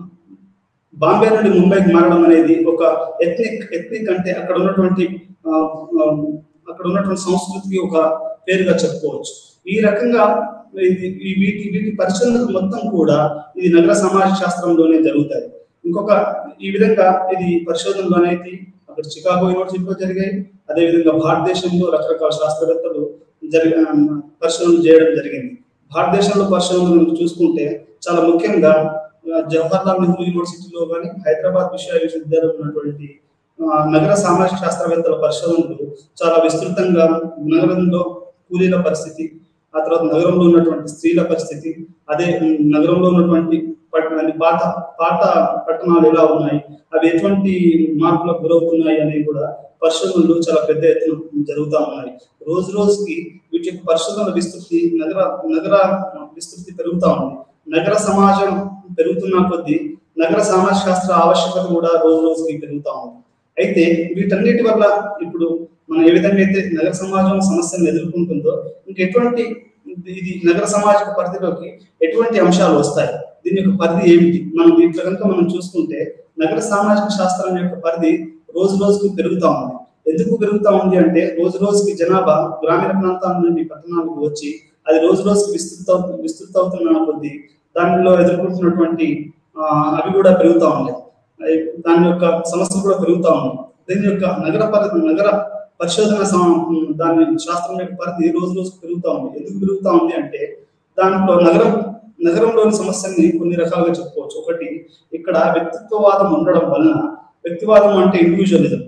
[SPEAKER 1] బాంబే నుండి ముంబైకి మారడం అనేది ఒక ఎథ్నిక్ ఎథ్నిక్ అంటే అక్కడ ఉన్నటువంటి ఆ, ఆ, అక్కడ ఉన్నటువంటి సంస్కృతికి ఒక పేరుగా చెప్పుకోవచ్చు ఈ రకంగా ఇది ఈ వీటి వీటి పరిశోధనలు మొత్తం కూడా ఇది నగర సమాజ శాస్త్రంలోనే జరుగుతాయి ఇంకొక ఈ విధంగా ఇది పరిశోధనలు అనేది అక్కడ చికాగో యూనివర్సిటీలో జరిగాయి అదేవిధంగా భారతదేశంలో రకరకాల శాస్త్రవేత్తలు జరిగి ఆ, పరిశోధనలు చేయడం జరిగింది భారతదేశంలో పరిశోధనలు చూసుకుంటే చాలా ముఖ్యంగా ఆ, జవహర్లాల్ నెహ్రూ యూనివర్సిటీలో కానీ హైదరాబాద్ విశ్వవిద్యాలయం ఉన్నటువంటి ఆ, నగర సామాజిక శాస్త్రవేత్తల పరిశోధనలు చాలా విస్తృతంగా నగరంలో కూలీల పరిస్థితి ఆ తర్వాత నగరంలో ఉన్నటువంటి స్త్రీల పరిస్థితి అదే ఉమ్, నగరంలో ఉన్నటువంటి పట్టణాలు పాత పాత పట్టణాలు ఎలా ఉన్నాయి అవి ఎటువంటి మార్పులకు గురవుతున్నాయి అనేవి కూడా పరిశోధనలు చాలా పెద్ద ఎత్తున జరుగుతూ ఉన్నాయి రోజు రోజుకి వీటి యొక్క పరిశోధనల విస్తృతి నగర నగర విస్తృతి పెరుగుతా ఉంది నగర సమాజం పెరుగుతున్న కొద్దీ నగర సమాజ శాస్త్ర ఆవశ్యకత కూడా రోజు రోజుకి పెరుగుతా ఉంది అయితే వీటన్నిటి వల్ల ఇప్పుడు మనం ఏ విధంగా అయితే నగర సమాజం సమస్యను ఎదుర్కొంటుందో ఇంక ఎటువంటి ఇది నగర సమాజక పరిధిలోకి ఎటువంటి అంశాలు వస్తాయి దీని యొక్క పరిధి ఏమిటి మనం దీంట్లో కనుక మనం చూసుకుంటే నగర సామాజిక శాస్త్రం యొక్క పరిధి రోజు రోజుకు పెరుగుతా ఉంది ఎందుకు పెరుగుతా ఉంది అంటే రోజు రోజుకి జనాభా గ్రామీణ ప్రాంతాల నుండి పట్టణాలకు వచ్చి అది రోజు రోజుకి విస్తృత విస్తృత అవుతున్న కొద్దీ దానిలో ఎదుర్కొంటున్నటువంటి ఆ, అవి కూడా పెరుగుతా ఉన్నాయి అవి దాని యొక్క సమస్యలు కూడా పెరుగుతా ఉన్నాయి దీని యొక్క నగర పరి నగర పరిశోధన సం- దాని శాస్త్రం యొక్క పరిధి రోజు రోజు పెరుగుతా ఉంది ఎందుకు పెరుగుతా ఉంది అంటే దాంట్లో నగరం నగరంలోని సమస్యల్ని కొన్ని రకాలుగా చెప్పుకోవచ్చు ఒకటి ఇక్కడ వ్యక్తిత్వవాదం ఉండడం వలన వ్యక్తివాదం అంటే ఇండివిజువలిజం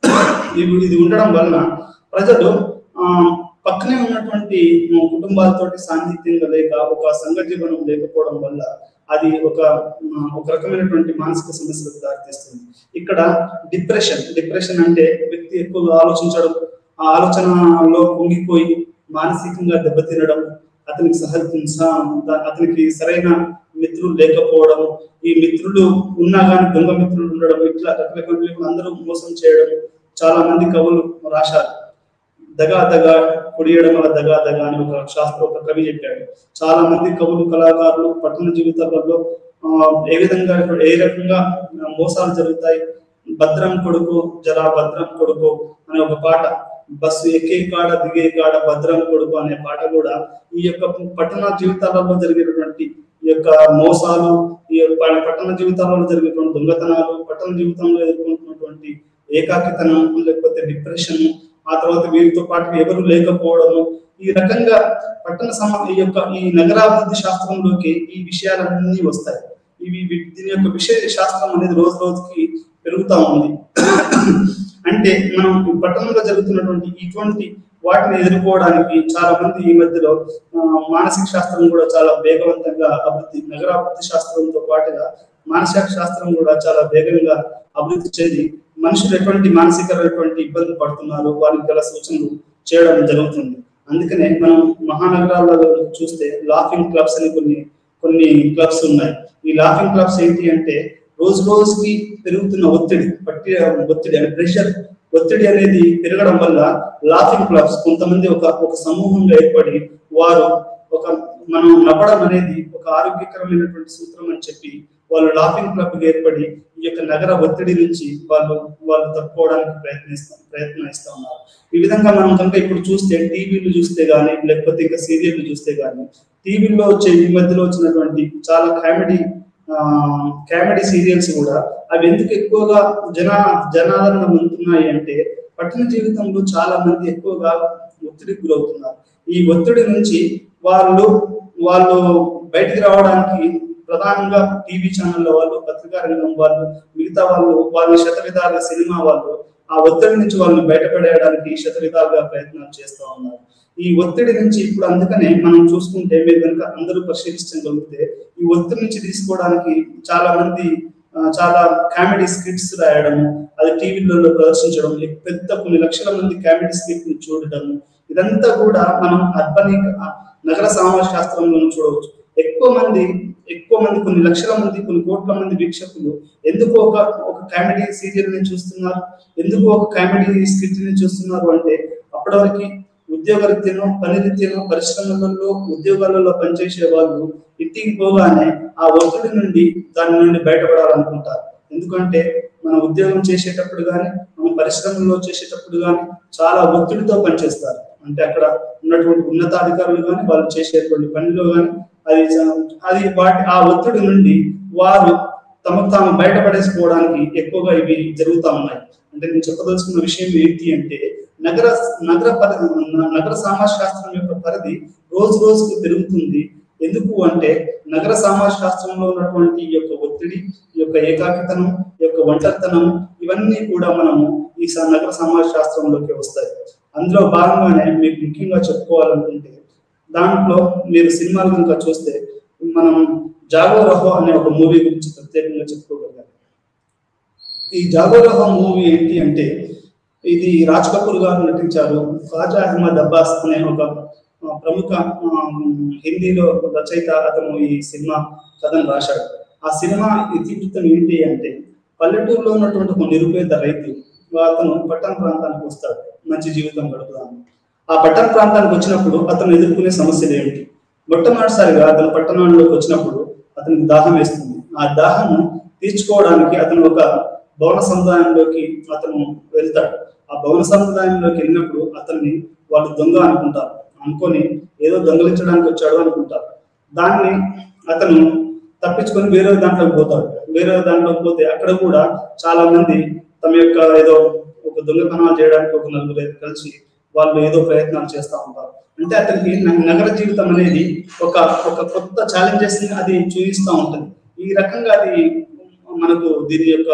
[SPEAKER 1] ఇది ఇది ఉండడం వలన ప్రజలు ఆ, పక్కనే ఉన్నటువంటి ఆ, కుటుంబాలతోటి సాన్నిహిత్యంగా లేక ఒక సంఘ జీవనం లేకపోవడం వల్ల అది ఒక ఆ, ఒక రకమైనటువంటి మానసిక సమస్యలకు దారితీస్తుంది ఇక్కడ డిప్రెషన్ డిప్రెషన్ అంటే వ్యక్తి ఎక్కువగా ఆలోచించడం ఆ ఆలోచనలో కుంగిపోయి మానసికంగా దెబ్బతినడం అతనికి సహ సహ- అతనికి సరైన మిత్రులు లేకపోవడం ఈ మిత్రులు ఉన్నా కానీ దొంగ మిత్రులు ఉండడం ఇట్లా రకరకాల అందరూ మోసం చేయడం చాలా మంది కవులు రాశారు దగా దగా కొడియడం వల్ల దగా దగా అని ఒక శాస్త్ర ఒక కవి చెప్పాడు చాలా మంది కవులు కళాకారులు పట్టణ జీవితాలలో ఆ, ఏ విధంగా ఏ రకంగా మోసాలు జరుగుతాయి భద్రం కొడుకు జరా భద్రం కొడుకు అనే ఒక పాట బస్సు ఎక్కే కాడ దిగే కాడ భద్రం కొడుకు అనే పాట కూడా ఈ యొక్క పట్టణ జీవితాలలో జరిగేటటువంటి ఈ యొక్క మోసాలు ఈ యొక్క పట్టణ జీవితాలలో జరిగేటువంటి దొంగతనాలు పట్టణ జీవితంలో ఎదుర్కొంటున్నటువంటి ఏకాకితనం లేకపోతే డిప్రెషన్ ఆ తర్వాత వీరితో పాటు ఎవరు లేకపోవడము ఈ రకంగా పట్టణ సమా ఈ యొక్క ఈ నగరాభివృద్ధి శాస్త్రంలోకి ఈ విషయాలన్నీ వస్తాయి ఇవి వీ- దీని యొక్క విషయ శాస్త్రం అనేది రోజు రోజుకి పెరుగుతా ఉంది అంటే మనం ఈ పట్టణంలో జరుగుతున్నటువంటి ఇటువంటి వాటిని ఎదుర్కోవడానికి చాలా మంది ఈ మధ్యలో ఆ, మానసిక శాస్త్రం కూడా చాలా వేగవంతంగా అభివృద్ధి నగరాభివృద్ధి శాస్త్రంతో పాటుగా మానసిక శాస్త్రం కూడా చాలా వేగంగా అభివృద్ధి చెంది మనుషులు ఎటువంటి మానసికమైనటువంటి ఇబ్బందులు పడుతున్నారు వారికి గల సూచనలు చేయడం జరుగుతుంది అందుకనే మనం మహానగరాలలో చూస్తే లాఫింగ్ క్లబ్స్ అని కొన్ని కొన్ని క్లబ్స్ ఉన్నాయి ఈ లాఫింగ్ క్లబ్స్ ఏంటి అంటే రోజు రోజుకి పెరుగుతున్న ఒత్తిడి పట్టి ఒత్తిడి అంటే ప్రెషర్ ఒత్తిడి అనేది పెరగడం వల్ల లాఫింగ్ క్లబ్స్ కొంతమంది ఒక ఒక సమూహంగా ఏర్పడి వారు ఒక మనం నవ్వడం అనేది ఒక ఆరోగ్యకరమైనటువంటి సూత్రం అని చెప్పి వాళ్ళు లాఫింగ్ క్లబ్ ఏర్పడి ఈ యొక్క నగర ఒత్తిడి నుంచి వాళ్ళు వాళ్ళు తప్పుకోవడానికి ప్రయత్నిస్తాం ప్రయత్నిస్తా ఉన్నారు ఈ విధంగా మనం కనుక ఇప్పుడు చూస్తే టీవీలు చూస్తే గానీ లేకపోతే ఇంకా సీరియల్ చూస్తే గానీ టీవీలో వచ్చే ఈ మధ్యలో వచ్చినటువంటి చాలా కామెడీ కామెడీ సీరియల్స్ కూడా అవి ఎందుకు ఎక్కువగా జన జనాదరణ పొందుతున్నాయి అంటే పట్టణ జీవితంలో చాలా మంది ఎక్కువగా ఒత్తిడికి గురవుతున్నారు ఈ ఒత్తిడి నుంచి వాళ్ళు వాళ్ళు బయటికి రావడానికి ప్రధానంగా టీవీ ఛానళ్ళ వాళ్ళు పత్రికా రంగం వాళ్ళు మిగతా వాళ్ళు వాళ్ళు శతవిధాలుగా సినిమా వాళ్ళు ఆ ఒత్తిడి నుంచి వాళ్ళని బయటపడేయడానికి శతవిధాలుగా ప్రయత్నాలు చేస్తూ ఉన్నారు ఈ ఒత్తిడి నుంచి ఇప్పుడు అందుకనే మనం చూసుకుంటే మీరు కనుక అందరూ పరిశీలించగలిగితే ఈ ఒత్తిడి నుంచి తీసుకోవడానికి చాలా మంది ఆ, చాలా కామెడీ స్క్రిప్ట్స్ రాయడము అది టీవీలలో ప్రదర్శించడం ఈ పెద్ద కొన్ని లక్షల మంది కామెడీ స్క్రిప్ట్ ని చూడడము ఇదంతా కూడా మనం అర్బనిక నగర సమాజ శాస్త్రంలో చూడవచ్చు ఎక్కువ మంది ఎక్కువ మంది కొన్ని లక్షల మంది కొన్ని కోట్ల మంది వీక్షకులు ఎందుకు ఒక ఒక కామెడీ సీరియల్ ని చూస్తున్నారు ఎందుకు ఒక కామెడీ స్క్రిప్ట్ ని చూస్తున్నారు అంటే అప్పటి వరకు ఉద్యోగరీత్యను పని రీత్యను పరిశ్రమలలో ఉద్యోగాలలో పనిచేసే వాళ్ళు ఇంటికి పోగానే ఆ ఒత్తిడి నుండి దాని నుండి బయటపడాలనుకుంటారు ఎందుకంటే మనం ఉద్యోగం చేసేటప్పుడు కానీ మనం పరిశ్రమల్లో చేసేటప్పుడు కానీ చాలా ఒత్తిడితో పనిచేస్తారు అంటే అక్కడ ఉన్నటువంటి ఉన్నతాధికారులు కానీ వాళ్ళు చేసేటువంటి పనిలో కానీ అది చా- అది వాటి ఆ ఒత్తిడి నుండి వారు తమకు తాము బయటపడేసుకోవడానికి ఎక్కువగా ఇవి జరుగుతా ఉన్నాయి అంటే నేను చెప్పదలుచుకున్న విషయం ఏంటి అంటే నగర నగర పరి నగర సమాజ శాస్త్రం యొక్క పరిధి రోజు రోజుకు పెరుగుతుంది ఎందుకు అంటే నగర సమాజ శాస్త్రంలో ఉన్నటువంటి ఈ యొక్క ఒత్తిడి ఈ యొక్క ఏకాకితనం ఈ యొక్క ఒంటరితనం ఇవన్నీ కూడా మనము ఈ స- నగర సమాజ శాస్త్రంలోకి వస్తాయి అందులో భాగంగానే మీకు ముఖ్యంగా చెప్పుకోవాలనుకుంటే దాంట్లో మీరు సినిమాలు కనుక చూస్తే మనం జాగో రహో అనే ఒక మూవీ గురించి ప్రత్యేకంగా చెప్పుకోగలగాలి ఈ జాగో రహో మూవీ ఏంటి అంటే ఇది రాజ్ కపూర్ గారు నటించారు ఖాజా అహ్మద్ అబ్బాస్ అనే ఒక ఆ, ప్రముఖ ఆ, హిందీలో ఒక రచయిత అతను ఈ సినిమా కథను రాశాడు ఆ సినిమా ఇతివృత్తం ఏంటి అంటే పల్లెటూరులో ఉన్నటువంటి ఒక నిరుపేద రైతు అతను పట్టణ ప్రాంతానికి వస్తాడు మంచి జీవితం గడుపుదాము ఆ పట్టణ ప్రాంతానికి వచ్చినప్పుడు అతను ఎదుర్కొనే సమస్యలు ఏమిటి మొట్టమొదటిసారిగా అతను పట్టణంలోకి వచ్చినప్పుడు అతనికి దాహం వేస్తుంది ఆ దాహము తీర్చుకోవడానికి అతను ఒక భవన సముదాయంలోకి అతను వెళ్తాడు ఆ భవన సముదాయంలోకి వెళ్ళినప్పుడు అతన్ని వాళ్ళు దొంగ అనుకుంటారు అనుకొని ఏదో దొంగలించడానికి వచ్చాడు అనుకుంటారు దాన్ని అతను తప్పించుకొని వేరే దాంట్లోకి పోతాడు వేరే దాంట్లోకి పోతే అక్కడ కూడా చాలా మంది తమ యొక్క ఏదో ఒక దొంగతనాలు చేయడానికి ఒక నలుగురు ఐదు కలిసి వాళ్ళు ఏదో ప్రయత్నాలు చేస్తూ ఉంటారు అంటే అతనికి న- నగర జీవితం అనేది ఒక ఒక కొత్త ఛాలెంజెస్ ని అది చూపిస్తూ ఉంటుంది ఈ రకంగా అది మనకు దీని యొక్క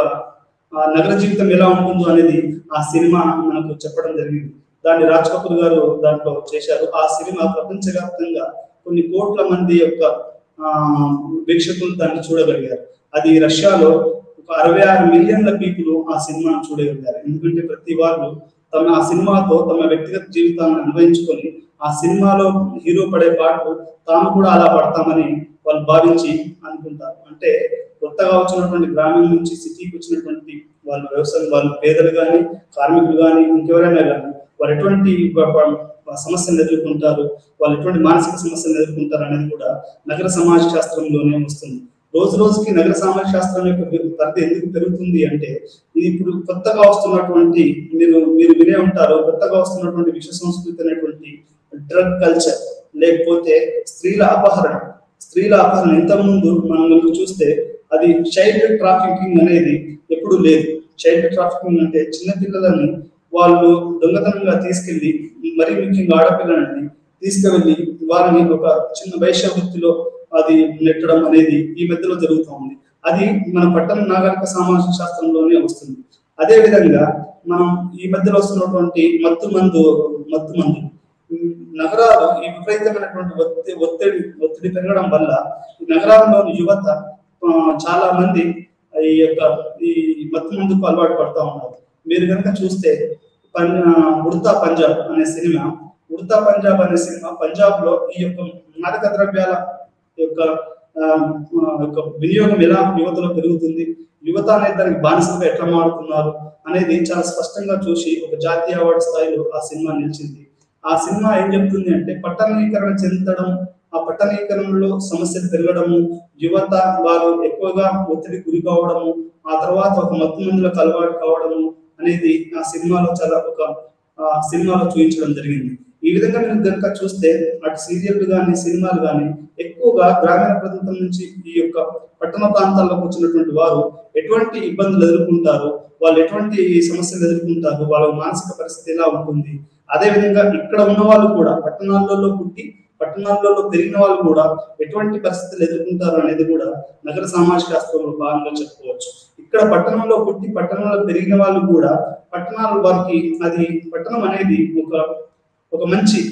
[SPEAKER 1] ఆ నగర జీవితం ఎలా ఉంటుందో అనేది ఆ సినిమా మనకు చెప్పడం జరిగింది దాన్ని రాజ్ కపూర్ గారు దాంట్లో చేశారు ఆ సినిమా ప్రపంచవ్యాప్తంగా కొన్ని కోట్ల మంది యొక్క ఆ వీక్షకులు దాన్ని చూడగలిగారు అది రష్యాలో ఒక అరవై ఆరు మిలియన్ల పీపుల్ ఆ సినిమాను చూడగలిగారు ఎందుకంటే ప్రతి వాళ్ళు తమ ఆ సినిమాతో తమ వ్యక్తిగత జీవితాన్ని అన్వయించుకొని ఆ సినిమాలో హీరో పడే పాటలు తాము కూడా అలా పడతామని వాళ్ళు భావించి అనుకుంటారు అంటే కొత్తగా వచ్చినటువంటి గ్రామీణ నుంచి సిటీకి వచ్చినటువంటి వాళ్ళు వ్యవసాయం వాళ్ళు పేదలు కానీ కార్మికులు కానీ ఇంకెవరైనా కానీ వారు ఎటువంటి ప- ప- సమస్యలు ఎదుర్కొంటారు వాళ్ళు ఎటువంటి మానసిక సమస్యలు ఎదుర్కొంటారు అనేది కూడా నగర సమాజ శాస్త్రంలోనే వస్తుంది రోజు రోజుకి నగర సమాజ శాస్త్రం యొక్క పరిధి ఎందుకు పెరుగుతుంది అంటే ఇది ఇప్పుడు కొత్తగా వస్తున్నటువంటి మీరు మీరు వినే ఉంటారు కొత్తగా వస్తున్నటువంటి విశ్వ సంస్కృతి అనేటువంటి డ్రగ్ కల్చర్ లేకపోతే స్త్రీల అపహరణ స్త్రీల అపహరణ ఇంతకుముందు మనం కనుక చూస్తే అది చైల్డ్ ట్రాఫికింగ్ అనేది ఎప్పుడు లేదు చైల్డ్ ట్రాఫికింగ్ అంటే చిన్న పిల్లలని వాళ్ళు దొంగతనంగా తీసుకెళ్లి మరీ ముఖ్యంగా ఆడపిల్లలని తీసుకువెళ్ళి వారిని ఒక చిన్న వైశ్య వృత్తిలో అది నెట్టడం అనేది ఈ మధ్యలో జరుగుతూ ఉంది అది మన పట్టణ నాగరిక సామాజిక శాస్త్రంలోనే వస్తుంది అదే విధంగా మనం ఈ మధ్యలో వస్తున్నటువంటి మత్తు మందు మత్తు మందు ఈ నగరాలు ఈ విపరీతమైనటువంటి ఒత్తిడి ఒత్తిడి ఒత్తిడి పెరగడం వల్ల ఈ నగరాల్లోని యువత ఆ, చాలా మంది ఈ యొక్క ఈ మత్తు మందుకు అలవాటు పడుతూ ఉన్నారు మీరు కనుక చూస్తే పం ఉడతా పంజాబ్ అనే సినిమా ఉడతా పంజాబ్ అనే సినిమా పంజాబ్ లో ఈ యొక్క మాదక ద్రవ్యాల యొక్క ఆ, ఆ, యొక్క వినియోగం ఎలా యువతలో పెరుగుతుంది యువత అనేది దానికి బానిసగా ఎట్లా మారుతున్నారు అనేది చాలా స్పష్టంగా చూసి ఒక జాతీయ అవార్డు స్థాయిలో ఆ సినిమా నిలిచింది ఆ సినిమా ఏం చెప్తుంది అంటే పట్టణీకరణ చెందడం ఆ పట్టణీకరణలో సమస్యలు పెరగడము యువత వారు ఎక్కువగా ఒత్తిడి గురి కావడము ఆ తర్వాత ఒక మత్తు మందులకు అలవాటు కావడము అనేది ఆ సినిమాలో చాలా ఒక ఆ సినిమాలో చూపించడం జరిగింది ఈ విధంగా మీరు కనుక చూస్తే అటు సీరియల్ కానీ సినిమాలు కానీ ఎక్కువగా గ్రామీణ ప్రాంతం నుంచి ఈ యొక్క పట్టణ ప్రాంతాల్లోకి వచ్చినటువంటి వారు ఎటువంటి ఇబ్బందులు ఎదుర్కొంటారు వాళ్ళు ఎటువంటి సమస్యలు ఎదుర్కొంటారు వాళ్ళ మానసిక పరిస్థితి ఎలా ఉంటుంది అదే విధంగా ఇక్కడ ఉన్న వాళ్ళు కూడా పట్టణాలలో పుట్టి పట్టణాలలో పెరిగిన వాళ్ళు కూడా ఎటువంటి పరిస్థితులు ఎదుర్కొంటారు అనేది కూడా నగర సమాజ శాస్త్రంలో భాగంగా చెప్పుకోవచ్చు ఇక్కడ పట్టణంలో పుట్టి పట్టణంలో పెరిగిన వాళ్ళు కూడా పట్టణాలు వారికి అది పట్టణం అనేది ఒక ఒక మంచి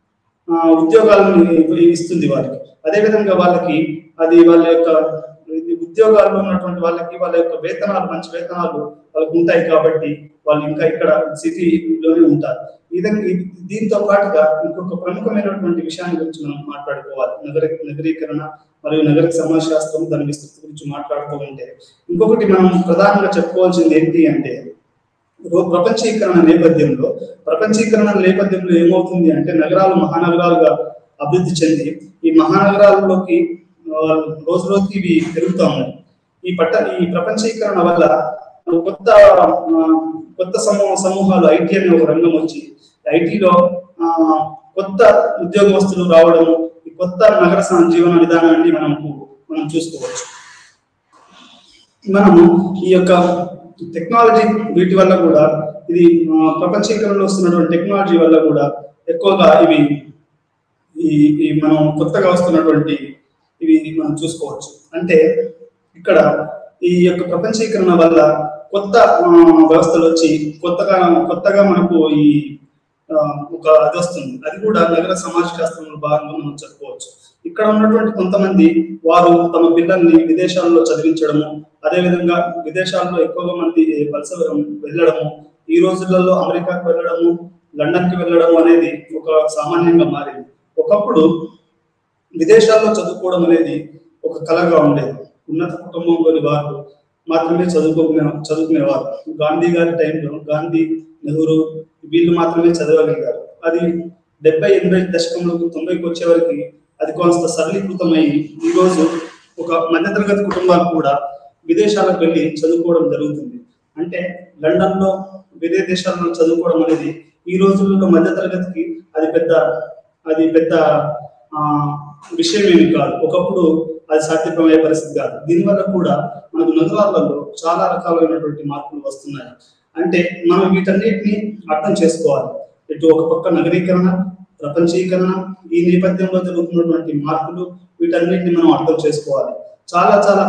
[SPEAKER 1] ఆ, ఉద్యోగాలను ఇస్తుంది వారికి అదే విధంగా వాళ్ళకి అది వాళ్ళ యొక్క ఇది ఉద్యోగాల్లో ఉన్నటువంటి వాళ్ళకి వాళ్ళ యొక్క వేతనాలు మంచి వేతనాలు వాళ్ళకు ఉంటాయి కాబట్టి వాళ్ళు ఇంకా ఇక్కడ సిటీలోనే ఉంటారు ఈ విధంగా ఇది- దీంతో పాటుగా ఇంకొక ప్రముఖమైనటువంటి విషయాన్ని గురించి మనం మాట్లాడుకోవాలి నగర నగరీకరణ మరియు నగర సమాజ శాస్త్రం దాని విస్తృతి గురించి మాట్లాడుతూ ఉంటే ఇంకొకటి మనం ప్రధానంగా చెప్పుకోవాల్సింది ఏంటి అంటే రో- ప్రపంచీకరణ నేపథ్యంలో ప్రపంచీకరణ నేపథ్యంలో ఏమవుతుంది అంటే నగరాలు మహానగరాలుగా అభివృద్ధి చెంది ఈ మహానగరాల్లోకి ఆ, రోజు రోజుకి ఇవి పెరుగుతా ఉన్నాయి ఈ పట్ట ఈ ప్రపంచీకరణ వల్ల కొత్త ఆ, కొత్త సమూహ సమూహాలు ఐటీ అనే ఒక రంగం వచ్చి ఐటీలో కొత్త ఉద్యోగస్తులు రావడం ఈ కొత్త నగర స- జీవన విధానాన్ని మనకు మనం చూసుకోవచ్చు మనము ఈ యొక్క టెక్నాలజీ వీటి వల్ల కూడా ఇది ఆ, ప్రపంచీకరణలో వస్తున్నటువంటి టెక్నాలజీ వల్ల కూడా ఎక్కువగా ఇవి ఈ ఈ మనం కొత్తగా వస్తున్నటువంటి ఇవి మనం చూసుకోవచ్చు అంటే ఇక్కడ ఈ యొక్క ప్రపంచీకరణ వల్ల కొత్త ఆ, వ్యవస్థలు వచ్చి కొత్తగా కొత్తగా మనకు ఈ ఆ, ఒక అది వస్తుంది అది కూడా నగర సమాజ శాస్త్రంలో భాగంగా మనం చెప్పుకోవచ్చు ఇక్కడ ఉన్నటువంటి కొంతమంది వారు తమ పిల్లల్ని విదేశాల్లో చదివించడము అదేవిధంగా విదేశాల్లో ఎక్కువగా మంది వలస వెళ్ళడము ఈ రోజులలో అమెరికాకు వెళ్ళడము లండన్ కి వెళ్ళడము అనేది ఒక సామాన్యంగా మారింది ఒకప్పుడు విదేశాల్లో చదువుకోవడం అనేది ఒక కళగా ఉండేది ఉన్నత కుటుంబంలోని వారు మాత్రమే చదువుకునే చదువుకునేవారు గాంధీ గారి టైంలో గాంధీ నెహ్రూ వీళ్ళు మాత్రమే చదవగలిగారు అది డెబ్బై ఎనభై దశకంలో తొంభైకి వచ్చేవరకు అది కొంత సరళీకృతమై ఈ రోజు ఒక మధ్యతరగతి కుటుంబాలు కూడా విదేశాలకు వెళ్ళి చదువుకోవడం జరుగుతుంది అంటే లండన్ లో వేరే దేశాల్లో చదువుకోవడం అనేది ఈ రోజుల్లో మధ్యతరగతికి అది పెద్ద అది పెద్ద ఆ విషయం ఏమి కాదు ఒకప్పుడు అది సాధ్యమయ్యే పరిస్థితి కాదు దీనివల్ల కూడా మనకు నగరాలలో చాలా రకాలైనటువంటి మార్పులు వస్తున్నాయి అంటే మనం వీటన్నిటిని అర్థం చేసుకోవాలి ఇటు ఒక పక్క నగరీకరణ ప్రపంచీకరణ ఈ నేపథ్యంలో జరుగుతున్నటువంటి మార్పులు వీటన్నిటిని మనం అర్థం చేసుకోవాలి చాలా చాలా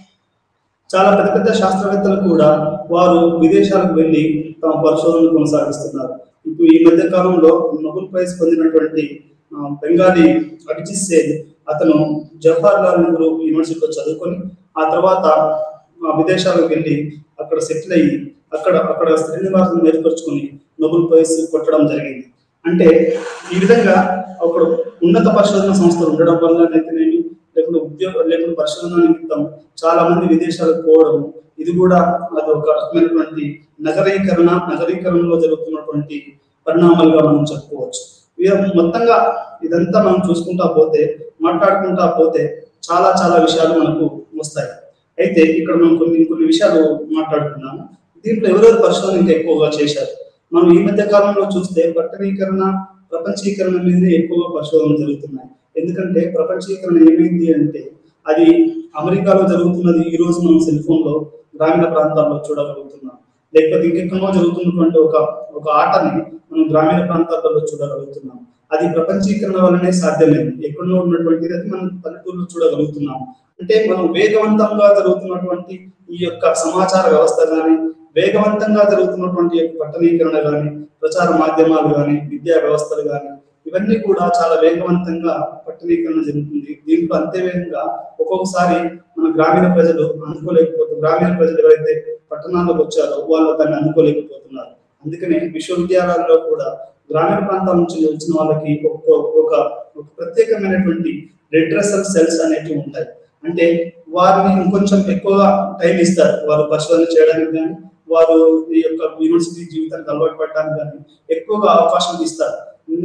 [SPEAKER 1] చాలా పెద్ద పెద్ద శాస్త్రవేత్తలు కూడా వారు విదేశాలకు వెళ్ళి తమ పరిశోధనలు కొనసాగిస్తున్నారు ఇప్పుడు ఈ మధ్య కాలంలో నోబెల్ ప్రైజ్ పొందినటువంటి ఆ, బెంగాలీ అభిజిత్ సేన్ అతను జవహర్ లాల్ నెహ్రూ యూనివర్సిటీలో చదువుకొని ఆ తర్వాత ఆ, విదేశాలకు వెళ్ళి అక్కడ సెటిల్ అయ్యి అక్కడ అక్కడ శ్రీనివాసం ఏర్పరచుకొని నోబెల్ ప్రైజ్ కొట్టడం జరిగింది అంటే ఈ విధంగా అప్పుడు ఉన్నత పరిశోధన సంస్థలు ఉండడం వల్ల అయితేనేమి లేకుంటే ఉద్యోగ లేకుంటే పరిశోధన నిమిత్తం చాలా మంది విదేశాలకు పోవడం ఇది కూడా అది ఒక రకమైనటువంటి నగరీకరణ నగరీకరణలో జరుగుతున్నటువంటి పరిణామాలుగా మనం చెప్పుకోవచ్చు ఇక మొత్తంగా ఇదంతా మనం చూసుకుంటా పోతే మాట్లాడుకుంటా పోతే చాలా చాలా విషయాలు మనకు వస్తాయి అయితే ఇక్కడ మనం కొన్ని కొన్ని విషయాలు మాట్లాడుకున్నాము దీంట్లో ఎవరెవరు పరిశోధన ఇంకా ఎక్కువగా చేశారు మనం ఈ మధ్య కాలంలో చూస్తే పట్టణీకరణ ప్రపంచీకరణ మీద ఎక్కువగా పరిశోధనలు జరుగుతున్నాయి ఎందుకంటే ప్రపంచీకరణ ఏమైంది అంటే అది అమెరికాలో జరుగుతున్నది ఈ రోజు మనం సెల్ ఫోన్ లో గ్రామీణ ప్రాంతాల్లో చూడగలుగుతున్నాం లేకపోతే ఇంకెక్కడో జరుగుతున్నటువంటి ఒక ఒక ఆటని మనం గ్రామీణ ప్రాంతాలలో చూడగలుగుతున్నాం అది ప్రపంచీకరణ వల్లనే సాధ్యమైంది ఎక్కడో ఉన్నటువంటిది అది మనం పల్లెటూరులో చూడగలుగుతున్నాం అంటే మనం వేగవంతంగా జరుగుతున్నటువంటి ఈ యొక్క సమాచార వ్యవస్థ కానీ వేగవంతంగా జరుగుతున్నటువంటి ఈ యొక్క పట్టణీకరణ కానీ ప్రచార మాధ్యమాలు కానీ విద్యా వ్యవస్థలు కానీ ఇవన్నీ కూడా చాలా వేగవంతంగా పట్టణీకరణ జరుగుతుంది దీంట్లో అంతే వేగంగా ఒక్కొక్కసారి మన గ్రామీణ ప్రజలు అందుకోలేకపోతున్నారు గ్రామీణ ప్రజలు ఎవరైతే పట్టణాల్లోకి వచ్చారో వాళ్ళు దాన్ని అందుకోలేకపోతున్నారు అందుకనే విశ్వవిద్యాలయాల్లో కూడా గ్రామీణ ప్రాంతాల నుంచి వచ్చిన వాళ్ళకి ఒక ఒక ఒక ప్రత్యేకమైనటువంటి రిడ్రెసల్ సెల్స్ అనేటివి ఉంటాయి అంటే వారిని ఇంకొంచెం ఎక్కువగా టైం ఇస్తారు వారు పరిశోధన చేయడానికి కానీ వారు ఈ యొక్క యూనివర్సిటీ జీవితానికి అలవాటు పడడానికి కానీ ఎక్కువగా అవకాశం ఇస్తారు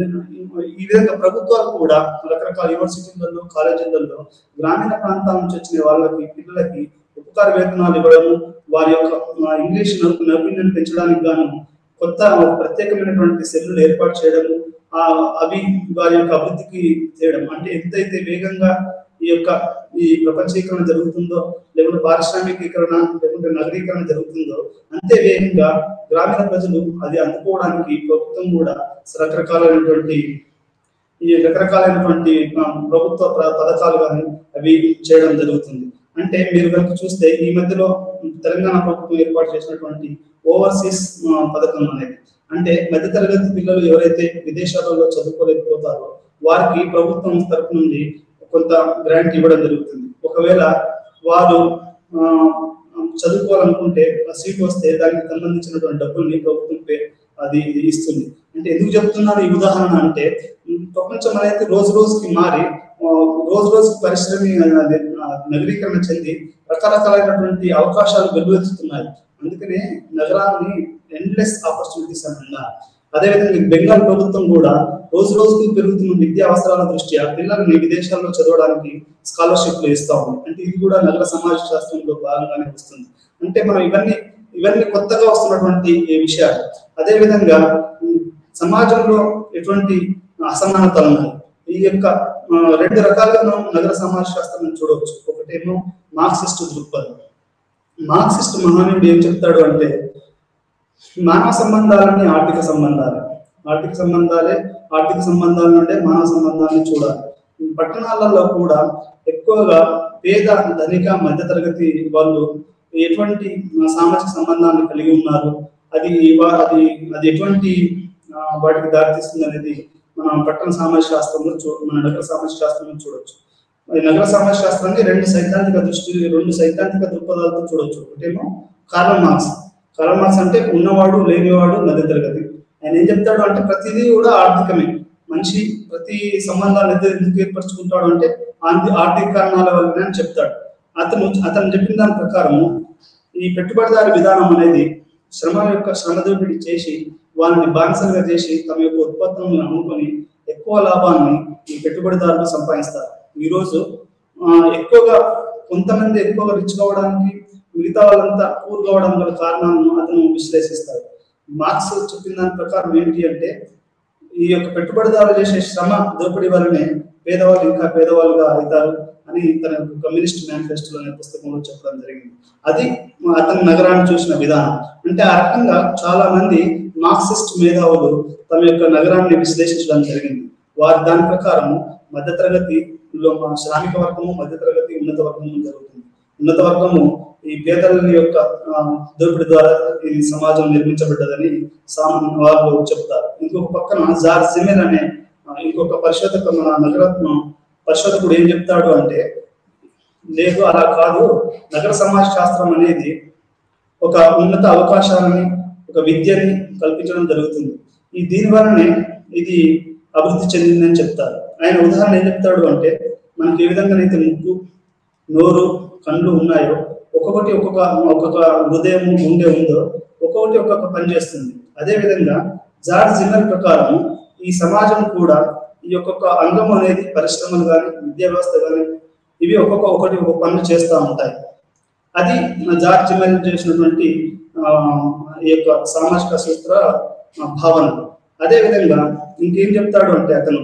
[SPEAKER 1] ఈ విధంగా ప్రభుత్వాలు కూడా రకరకాల యూనివర్సిటీలలో కాలేజీలలో గ్రామీణ ప్రాంతాల నుంచి వచ్చిన వాళ్ళకి పిల్లలకి ఉపకార వేతనాలు ఇవ్వడము వారి యొక్క ఆ, ఇంగ్లీష్ నైపు- నైపుణ్యాన్ని పెంచడానికి గాను కొత్త ఒక ప్రత్యేకమైనటువంటి సెల్లులు ఏర్పాటు చేయడము ఆ అవి వారి యొక్క అభివృద్ధికి చేయడం అంటే ఎంతైతే వేగంగా ఈ యొక్క ఈ ప్రపంచీకరణ జరుగుతుందో లేకుంటే పారిశ్రామికీకరణ లేకుంటే నగరీకరణ జరుగుతుందో అంతే వేగంగా గ్రామీణ ప్రజలు అది అందుకోవడానికి ప్రభుత్వం కూడా రకరకాలైనటువంటి ఈ రకరకాలైనటువంటి ఆ, ప్రభుత్వ ప్ర- పథకాలు కానీ అవి చేయడం జరుగుతుంది అంటే మీరు కనుక చూస్తే ఈ మధ్యలో తెలంగాణ ప్రభుత్వం ఏర్పాటు చేసినటువంటి ఓవర్సీస్ ఆ, పథకం అనేది అంటే మధ్యతరగతి పిల్లలు ఎవరైతే విదేశాలలో చదువుకోలేకపోతారో వారికి ప్రభుత్వం తరపు నుండి కొంత గ్రాంట్ ఇవ్వడం జరుగుతుంది ఒకవేళ వారు ఆ, చదువుకోవాలనుకుంటే ఆ సీట్ వస్తే దానికి సంబంధించినటువంటి డబ్బుల్ని ప్రభుత్వం పే అది ఇస్తుంది అంటే ఎందుకు చెప్తున్నాను ఈ ఉదాహరణ అంటే ఉమ్, ప్రపంచం అనేది రోజు రోజుకి మారి ఆ, రోజు రోజుకి పరిశ్రమ అది, ఆ, నగరీకరణ చెంది రకరకాలైనటువంటి అవకాశాలు వెలువెత్తుతున్నాయి అందుకనే నగరాన్ని ఎన్నో ఎండ్లెస్ ఆపర్చునిటీస్ అని ఉన్నారు అదేవిధంగా ఈ బెంగాల్ ప్రభుత్వం కూడా రోజు రోజుకి పెరుగుతున్న విద్యా అవసరాల దృష్ట్యా పిల్లల్ని విదేశాల్లో చదవడానికి స్కాలర్షిప్లు ఇస్తా ఉంది అంటే ఇది కూడా నగర సమాజ శాస్త్రంలో భాగంగానే వస్తుంది అంటే మనం ఇవన్నీ ఇవన్నీ కొత్తగా వస్తున్నటువంటి ఈ విషయాలు అదే విధంగా ఉమ్, సమాజంలో ఎటువంటి అసమానతలు ఉన్నాయి ఈ యొక్క ఆ, రెండు రకాలుగా మనం నగర సమాజ శాస్త్రం చూడవచ్చు ఒకటేమో మార్క్సిస్ట్ దృక్పథం మార్క్సిస్ట్ మహానుడు ఏం చెప్తాడు అంటే మానవ సంబంధాలని ఆర్థిక సంబంధాలు ఆర్థిక సంబంధాలే ఆర్థిక సంబంధాల నుండే మానవ సంబంధాన్ని చూడాలి ఈ పట్టణాలలో కూడా ఎక్కువగా పేద ధనిక మధ్యతరగతి వాళ్ళు ఎటువంటి ఆ, సామాజిక సంబంధాన్ని కలిగి ఉన్నారు అది వా- అది అది ఎటువంటి ఆ, వాటికి దారితీస్తుంది అనేది మనం పట్టణ సమాజ శాస్త్రంలో చూ మన నగర సమాజ శాస్త్రంలో చూడొచ్చు ఈ నగర సమాజ శాస్త్రాన్ని రెండు సైద్ధాంతిక దృష్టి రెండు సైద్ధాంతిక దృక్పథాలతో చూడొచ్చు ఒకటేమో కార్ల్ మార్క్స్ కార్ల్ మార్క్స్ అంటే ఉన్నవాడు లేనివాడు మధ్యతరగతి ఆయన ఏం చెప్తాడు అంటే ప్రతిదీ కూడా ఆర్థికమే మనిషి ప్రతి సంబంధాలు ఎందుకు ఎందుకు ఏర్పరచుకుంటాడు అంటే ఆర్థి- ఆర్థిక కారణాల వల్లనే అని చెప్తాడు అతను అతను చెప్పిన దాని ప్రకారము ఈ పెట్టుబడిదారి విధానం అనేది శ్రమ యొక్క శ్రమ దోపిడీ చేసి వాళ్ళని బానిసలుగా చేసి తమ యొక్క ఉత్పత్తులను అమ్ముకొని ఎక్కువ లాభాన్ని ఈ పెట్టుబడిదారులు సంపాదిస్తారు ఈరోజు ఆ, ఎక్కువగా కొంతమంది ఎక్కువగా రిచ్ కావడానికి మిగతా వాళ్ళంతా పూర్ కావడం గల కారణాలను అతను విశ్లేషిస్తాడు మార్క్స్ చెప్పిన దాని ప్రకారం ఏంటి అంటే ఈ యొక్క పెట్టుబడిదారులు చేసే శ్రమ దోపిడీ వల్లనే పేదవాళ్ళు ఇంకా పేదవాళ్ళుగా అవుతారు అని తన యొక్క కమ్యూనిస్ట్ మేనిఫెస్టో అనే పుస్తకంలో చెప్పడం జరిగింది అది అతని నగరాన్ని చూసిన విధానం అంటే ఆ రకంగా చాలా మంది మార్క్సిస్ట్ మేధావులు తమ యొక్క నగరాన్ని విశ్లేషించడం జరిగింది వారి దాని ప్రకారం మధ్యతరగతిలో మా శ్రామిక వర్గము మధ్యతరగతి ఉన్నత వర్గము జరుగుతుంది ఉన్నత వర్గము ఈ పేదల యొక్క ఆ, దోపిడీ ద్వారా ఈ సమాజం నిర్మించబడ్డదని సామాన్య వాళ్ళు చెప్తారు ఇంకొక పక్కన జార్ సిమెన్ అనే ఆ, ఇంకొక పరిశోధక మన నగర పరిశోధకుడు ఏం చెప్తాడు అంటే లేదు అలా కాదు నగర సమాజ శాస్త్రం అనేది ఒక ఉన్నత అవకాశాలని ఒక విద్యని కల్పించడం జరుగుతుంది ఈ దీని వలనే ఇది అభివృద్ధి చెందిందని చెప్తారు ఆయన ఉదాహరణ ఏం చెప్తాడు అంటే మనకి ఏ విధంగానైతే ముక్కు నోరు కళ్ళు ఉన్నాయో ఒక్కొక్కటి ఒక్కొక్క ఒక్కొక్క హృదయం గుండె ఉందో ఒక్కొక్కటి ఒక్కొక్క పని చేస్తుంది అదే విధంగా జార్జ్ జిన్నర్ ప్రకారం ఈ సమాజం కూడా ఈ ఒక్కొక్క అంగం అనేది పరిశ్రమలు కానీ విద్యా వ్యవస్థ కానీ ఇవి ఒక్కొక్క ఒకటి ఒక్కొక్క పనులు చేస్తూ ఉంటాయి అది జార్జ్ జిన్నర్ చేసినటువంటి ఆ, ఈ యొక్క సామాజిక సూత్ర ఆ, భావన అదే విధంగా ఇంకేం చెప్తాడు అంటే అతను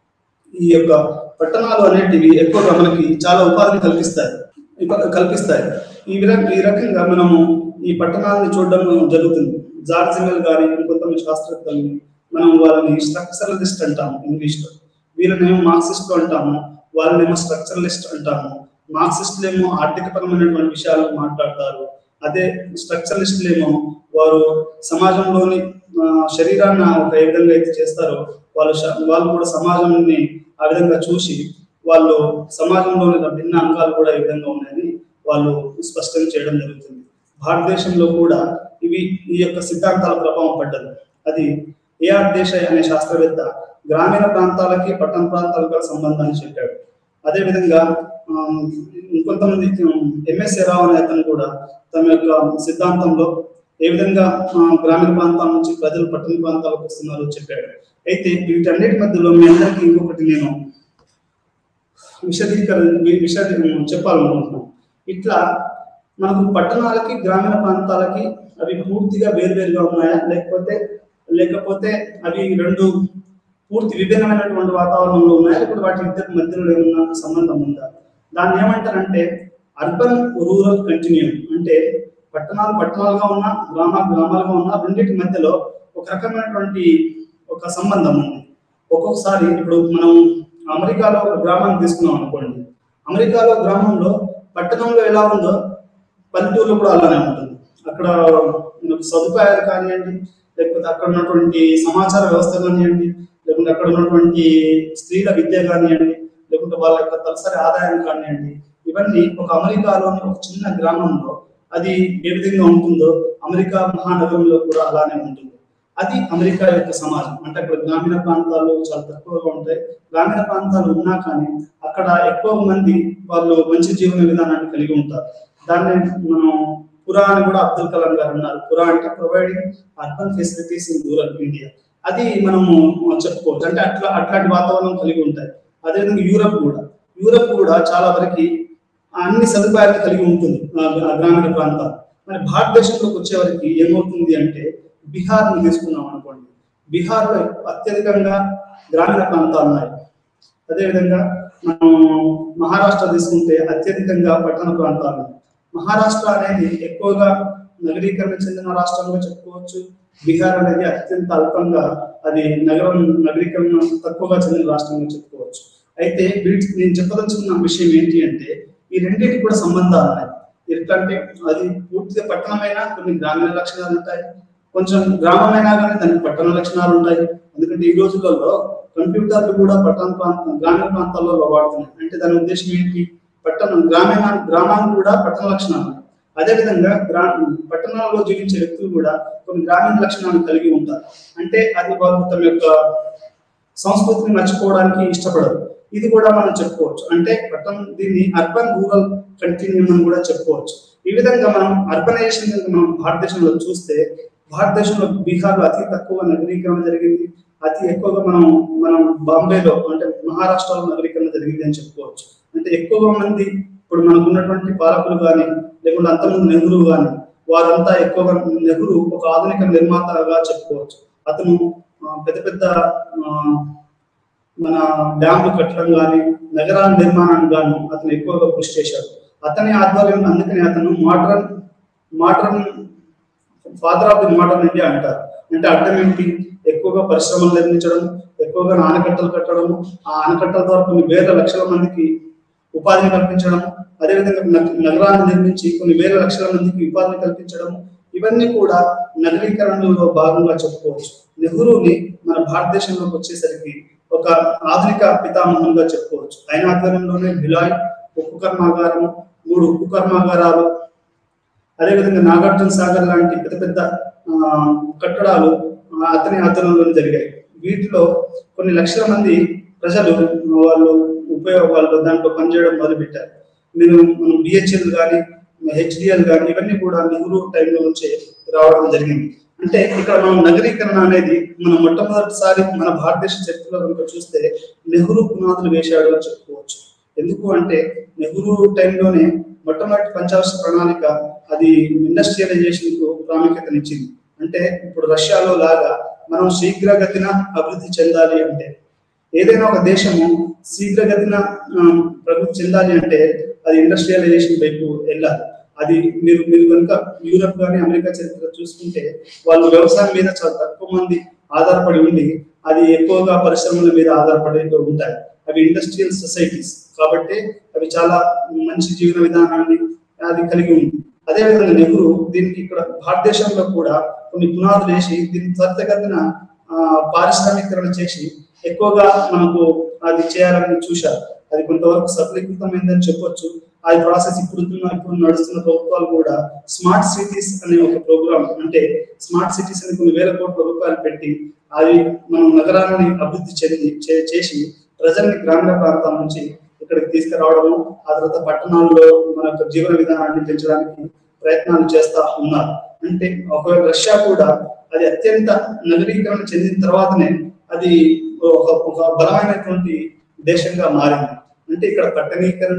[SPEAKER 1] ఈ యొక్క పట్టణాలు అనేటివి ఎక్కువగా మనకి చాలా ఉపాధిని కల్పిస్తాయి ఇక- కల్పిస్తాయి ఈ విధంగా ఈ రకంగా మనము ఈ పట్టణాలను చూడడం జరుగుతుంది జార్జిమల్ గాని ఇంకొంతమంది శాస్త్రజ్ఞులని మనం వాళ్ళని స్ట్రక్చరలిస్ట్ అంటాము ఇంగ్లీష్ లో వీళ్ళనేమో మార్క్సిస్ట్ అంటాము వాళ్ళనేమో స్ట్రక్చరలిస్ట్ అంటాము మార్క్సిస్టులు ఏమో ఆర్థికపరమైనటువంటి విషయాలు మాట్లాడతారు అదే స్ట్రక్చరలిస్టులు ఏమో వారు సమాజంలోని ఆ, శరీరాన్ని ఒక ఏ విధంగా అయితే చేస్తారో వాళ్ళు శ- వాళ్ళు కూడా సమాజాన్ని ఆ విధంగా చూసి వాళ్ళు సమాజంలోని భిన్న అంగాలు కూడా ఈ విధంగా ఉన్నాయని వాళ్ళు స్పష్టం చేయడం జరుగుతుంది భారతదేశంలో కూడా ఇవి ఈ యొక్క సిద్ధాంతాల ప్రభావం పడ్డది అది ఏఆర్ దేశాయ్ అనే శాస్త్రవేత్త గ్రామీణ ప్రాంతాలకి పట్టణ ప్రాంతాలకు గల సంబంధాన్ని చెప్పాడు అదేవిధంగా ఆ, ఇంకొంతమంది ఎంఎస్ రావు అనే అతను కూడా తమ యొక్క సిద్ధాంతంలో ఏ విధంగా ఆ, గ్రామీణ ప్రాంతాల నుంచి ప్రజలు పట్టణ ప్రాంతాలకు వస్తున్నారో చెప్పాడు అయితే వీటన్నిటి మధ్యలో మీ అందరికీ ఇంకొకటి నేను విశదీకరణ వి- విశదీ చెప్పాలనుకుంటున్నాను ఇట్లా మనకు పట్టణాలకి గ్రామీణ ప్రాంతాలకి అవి పూర్తిగా వేరువేరుగా ఉన్నాయా లేకపోతే లేకపోతే అవి రెండు పూర్తి విభిన్నమైనటువంటి వాతావరణంలో ఉన్నాయా లేకపోతే వాటి ఇద్దరి మధ్యలో ఏమన్నా సంబంధం ఉందా దాన్ని ఏమంటారంటే అర్బన్ రూరల్ కంటిన్యూమ్ అంటే పట్టణాలు పట్టణాలుగా ఉన్నా గ్రామాలు గ్రామాలుగా ఉన్నా రెండింటి మధ్యలో ఒక రకమైనటువంటి ఒక సంబంధం ఉంది ఒక్కొక్కసారి ఇప్పుడు మనం అమెరికాలో ఒక గ్రామాన్ని తీసుకున్నాం అనుకోండి అమెరికాలో గ్రామంలో పట్టణంలో ఎలా ఉందో పల్లెటూరులో కూడా అలానే ఉంటుంది అక్కడ మనకు సదుపాయాలు కానివ్వండి లేకపోతే అక్కడ ఉన్నటువంటి సమాచార వ్యవస్థ కానివ్వండి లేకుంటే అక్కడ ఉన్నటువంటి స్త్రీల విద్య కానివ్వండి లేకుంటే వాళ్ళ యొక్క తలసరి ఆదాయం కానివ్వండి ఇవన్నీ ఒక అమెరికాలోని ఒక చిన్న గ్రామంలో అది ఏ విధంగా ఉంటుందో అమెరికా మహానగరంలో కూడా అలానే ఉంటుంది అది అమెరికా యొక్క సమాజం అంటే అక్కడ గ్రామీణ ప్రాంతాలు చాలా తక్కువగా ఉంటాయి గ్రామీణ ప్రాంతాలు ఉన్నా కానీ అక్కడ ఎక్కువ మంది వాళ్ళు మంచి జీవన విధానాన్ని కలిగి ఉంటారు దాన్ని మనం పురా అని కూడా అబ్దుల్ కలాం గారు అన్నారు పురా అంటే providing urban facilities in rural India అది మనము చెప్పుకోవచ్చు అంటే అట్లా అట్లాంటి వాతావరణం కలిగి ఉంటాయి అదేవిధంగా యూరప్ కూడా యూరప్ కూడా చాలా వరకు అన్ని సదుపాయాలు కలిగి ఉంటుంది ఆ గ్రామీణ ప్రాంతాలు మరి భారతదేశంలోకి వచ్చేవరకు ఏమవుతుంది అంటే బీహార్ ని తీసుకున్నాం అనుకోండి బీహార్ లో అత్యధికంగా గ్రామీణ ప్రాంతాలు ఉన్నాయి అదేవిధంగా మనం మహారాష్ట్ర తీసుకుంటే అత్యధికంగా పట్టణ ప్రాంతాలు ఉన్నాయి మహారాష్ట్ర అనేది ఎక్కువగా నగరీకరణ చెందిన రాష్ట్రంగా చెప్పుకోవచ్చు బీహార్ అనేది అత్యంత అల్పంగా అది నగరం నగరీకరణ తక్కువగా చెందిన రాష్ట్రంగా చెప్పుకోవచ్చు అయితే వీటి నేను చెప్పదలుచుకున్న విషయం ఏంటి అంటే ఈ రెండింటికి కూడా సంబంధాలు ఉన్నాయి ఎందుకంటే అది పూర్తిగా పట్టణమైనా కొన్ని గ్రామీణ లక్షణాలు ఉంటాయి కొంచెం గ్రామమైనా కానీ దానికి పట్టణ లక్షణాలు ఉంటాయి ఎందుకంటే ఈ రోజులలో కంప్యూటర్లు కూడా పట్టణ ప్రాంత గ్రామీణ ప్రాంతాల్లో వాడుతున్నాయి అంటే దాని ఉద్దేశం ఏంటి పట్టణం గ్రామీణ గ్రామాలు కూడా పట్టణ లక్షణాలు ఉన్నాయి అదేవిధంగా గ్రా పట్టణాల్లో జీవించే వ్యక్తులు కూడా కొన్ని గ్రామీణ లక్షణాలు కలిగి ఉంటారు అంటే అది వాళ్ళు తమ యొక్క సంస్కృతిని మర్చిపోవడానికి ఇష్టపడరు ఇది కూడా మనం చెప్పుకోవచ్చు అంటే పట్టణం దీన్ని అర్బన్ రూరల్ కంటిన్యూమ్ అని కూడా చెప్పుకోవచ్చు ఈ విధంగా మనం అర్బనైజేషన్ కనుక మనం భారతదేశంలో చూస్తే భారతదేశంలో బీహార్లో అతి తక్కువ నగరీకరణ జరిగింది అతి ఎక్కువగా మనం మనం బాంబేలో అంటే మహారాష్ట్రలో నగరీకరణ జరిగింది అని చెప్పుకోవచ్చు అంటే ఎక్కువ మంది ఇప్పుడు మనకు ఉన్నటువంటి పాలకులు కానీ లేకుంటే అంతకుముందు నెహ్రూ కానీ వారంతా ఎక్కువగా నెహ్రూ ఒక ఆధునిక నిర్మాతగా చెప్పుకోవచ్చు అతను ఆ, పెద్ద పెద్ద ఆ, మన డ్యామ్లు కట్టడం కానీ నగరాల నిర్మాణానికి గాను అతను ఎక్కువగా కృషి చేశాడు అతని ఆధ్వర్యం అందుకని అతను modern modern father of the modern India అంటారు అంటే అర్థం ఏంటి ఎక్కువగా పరిశ్రమలు నిర్మించడం ఎక్కువగా ఆనకట్టలు కట్టడం ఆ ఆనకట్టల ద్వారా కొన్ని వేల లక్షల మందికి ఉపాధిని కల్పించడం అదేవిధంగా నగ- నగరాన్ని నిర్మించి కొన్ని వేల లక్షల మందికి ఉపాధిని కల్పించడం ఇవన్నీ కూడా నగరీకరణలో భాగంగా చెప్పుకోవచ్చు నెహ్రూని మన భారతదేశంలోకి వచ్చేసరికి ఒక ఆధునిక పితామహంగా చెప్పుకోవచ్చు ఆయన ఆధ్వర్యంలోనే భిలాయ్ ఉక్కు కర్మాగారం మూడు ఉక్కు కర్మాగారాలు అదేవిధంగా నాగార్జున సాగర్ లాంటి పెద్ద పెద్ద ఆ, కట్టడాలు ఆ, అతని ఆధ్వర్యంలోనే జరిగాయి వీటిలో కొన్ని లక్షల మంది ప్రజలు వాళ్ళు ఉపయోగ వాళ్ళు దాంట్లో పనిచేయడం మొదలుపెట్టారు నేను మనం డిహెచ్ఎల్ కానీ హెచ్డిఎల్ కానీ ఇవన్నీ కూడా నెహ్రూ టైంలో నుంచే రావడం జరిగింది అంటే ఇక్కడ మనం నగరీకరణ అనేది మనం మొట్టమొదటిసారి మన భారతదేశ చరిత్రలో కనుక చూస్తే నెహ్రూ పునాదులు వేశాడు అని చెప్పుకోవచ్చు ఎందుకు అంటే నెహ్రూ టైంలోనే మొట్టమొదటి పంచవర్ష ప్రణాళిక అది ఇండస్ట్రియలైజేషన్ కు ప్రాముఖ్యతనిచ్చింది అంటే ఇప్పుడు రష్యాలో లాగా మనం శీఘ్రగతిన అభివృద్ధి చెందాలి అంటే ఏదైనా ఒక దేశము శీఘ్రగతిన ఆ, ప్రగతి చెందాలి అంటే అది ఇండస్ట్రియలైజేషన్ వైపు వెళ్ళాలి అది మీరు మీరు కనుక యూరప్ కానీ అమెరికా చరిత్ర చూసుకుంటే వాళ్ళు వ్యవసాయం మీద చాలా తక్కువ మంది ఆధారపడి ఉండి అది ఎక్కువగా పరిశ్రమల మీద ఆధారపడి ఉంటాయి అవి ఇండస్ట్రియల్ సొసైటీస్ కాబట్టి అవి చాలా మంచి జీవన విధానాన్ని అది కలిగి ఉంది అదేవిధంగా నెహ్రూ దీనికి ఇక్కడ భారతదేశంలో కూడా కొన్ని పునాదులు వేసి దీన్ని త్వరితగతిన ఆ, పారిశ్రామికరణ చేసి ఎక్కువగా మనకు అది చేయాలని చూశారు అది కొంతవరకు సఫలీకృతమైందని చెప్పొచ్చు ఆ ప్రాసెస్ ఇప్పుడు ఇప్పుడు నడుస్తున్న ప్రభుత్వాలు కూడా స్మార్ట్ సిటీస్ అనే ఒక ప్రోగ్రామ్ అంటే స్మార్ట్ సిటీస్ అని కొన్ని వేల కోట్ల రూపాయలు పెట్టి అది మనం నగరాన్ని అభివృద్ధి చెంది చే- చేసి ప్రజల్ని గ్రామీణ ప్రాంతాల నుంచి ఇక్కడికి తీసుకురావడము ఆ తర్వాత పట్టణాల్లో మన యొక్క జీవన విధానాన్ని పెంచడానికి ప్రయత్నాలు చేస్తా ఉన్నారు అంటే ఒకవేళ రష్యా కూడా అది అత్యంత నగరీకరణ చెందిన తర్వాతనే అది ఒక ఒక బలమైనటువంటి దేశంగా మారింది అంటే ఇక్కడ పట్టణీకరణ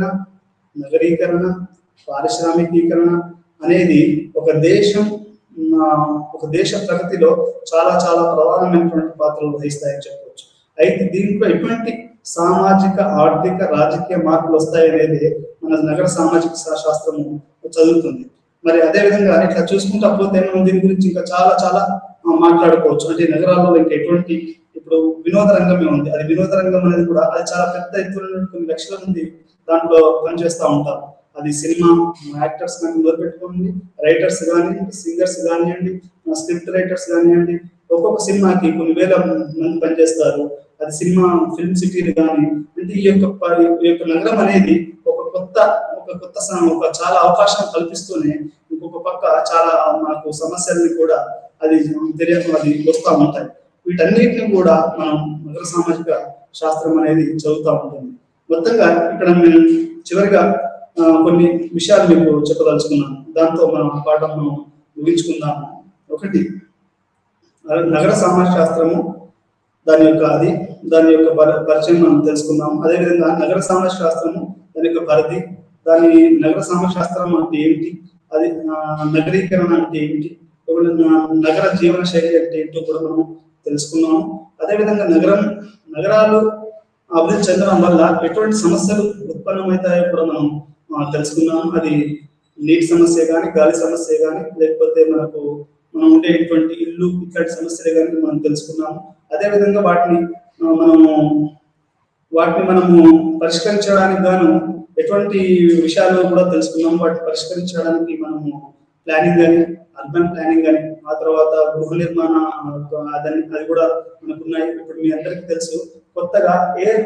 [SPEAKER 1] నగరీకరణ పారిశ్రామికీకరణ అనేది ఒక దేశం ఆ, ఒక దేశ ప్రగతిలో చాలా చాలా ప్రధానమైనటువంటి పాత్రలు వహిస్తాయని చెప్పవచ్చు అయితే దీంట్లో ఎటువంటి సామాజిక ఆర్థిక రాజకీయ మార్పులు వస్తాయనేది మన నగర సామాజిక శా- శాస్త్రము చదువుతుంది మరి అదే విధంగా ఇట్లా చూసుకుంటా పోతే మనం దీని గురించి ఇంకా చాలా చాలా ఆ, మాట్లాడుకోవచ్చు అంటే నగరాల్లో ఇంకా ఎటువంటి ఇప్పుడు వినోద రంగమే ఉంది అది వినోద రంగం అనేది కూడా అది చాలా పెద్ద ఎత్తున ఉన్న కొన్ని లక్షల మంది దాంట్లో పనిచేస్తూ ఉంటారు అది సినిమా యాక్టర్స్ కానీ మొదలుపెట్టుకోండి రైటర్స్ కానివ్వండి సింగర్స్ కానివ్వండి స్క్రిప్ట్ రైటర్స్ కానివ్వండి ఒక్కొక్క సినిమాకి కొన్ని వేల మంది పనిచేస్తారు అది సినిమా ఫిల్మ్ సిటీలు కానీ అంటే ఈ యొక్క ప- ఈ యొక్క నగరం అనేది ఒక కొత్త ఒక కొత్త స- ఒక చాలా అవకాశం కల్పిస్తూనే ఇంకొక పక్క చాలా మనకు సమస్యల్ని కూడా అది తెలియక అది వస్తూ ఉంటాయి వీటన్నిటిని కూడా మనం నగర సామాజిక శాస్త్రం అనేది చదువుతూ ఉంటుంది మొత్తంగా ఇక్కడ మేము చివరిగా ఆ, కొన్ని విషయాలు మీకు చెప్పదలుచుకున్నాను దాంతో మనం ఆ పాఠం మనం ముగించుకుందాము ఒకటి ఆ, నగర సమాజ శాస్త్రము దాని యొక్క అది దాని యొక్క పరి- పరిచయం మనం తెలుసుకుందాం అదేవిధంగా నగర సమాజ శాస్త్రము దాని యొక్క పరిధి దాని నగర సమాజ శాస్త్రం అంటే ఏమిటి అది ఆ, నగరీకరణ అంటే ఏమిటి ఒకవేళ న- నగర జీవన శైలి అంటే ఏంటో కూడా మనం తెలుసుకున్నాము అదేవిధంగా నగరం నగరాలు అభివృద్ధి చెందడం వల్ల ఎటువంటి సమస్యలు ఉత్పన్నమవుతాయో కూడా మనం ఆ, తెలుసుకున్నాము అది నీటి సమస్య కానీ గాలి సమస్య కానీ లేకపోతే మనకు మనం ఉండేటువంటి ఇల్లు ఇట్లాంటి సమస్యలు కానీ మనం తెలుసుకున్నాము అదే విధంగా వాటిని ఆ, మనము వాటిని మనము పరిష్కరించడానికి గాను ఎటువంటి విషయాలు కూడా తెలుసుకున్నాము వాటిని పరిష్కరించడానికి మనము ప్లానింగ్ కానీ అర్బన్ ప్లానింగ్ కానీ ఆ తర్వాత గృహ నిర్మాణ ఆ, అదని అది కూడా మనకున్నాయి ఇప్పుడు మీ అందరికీ తెలుసు కొత్తగా air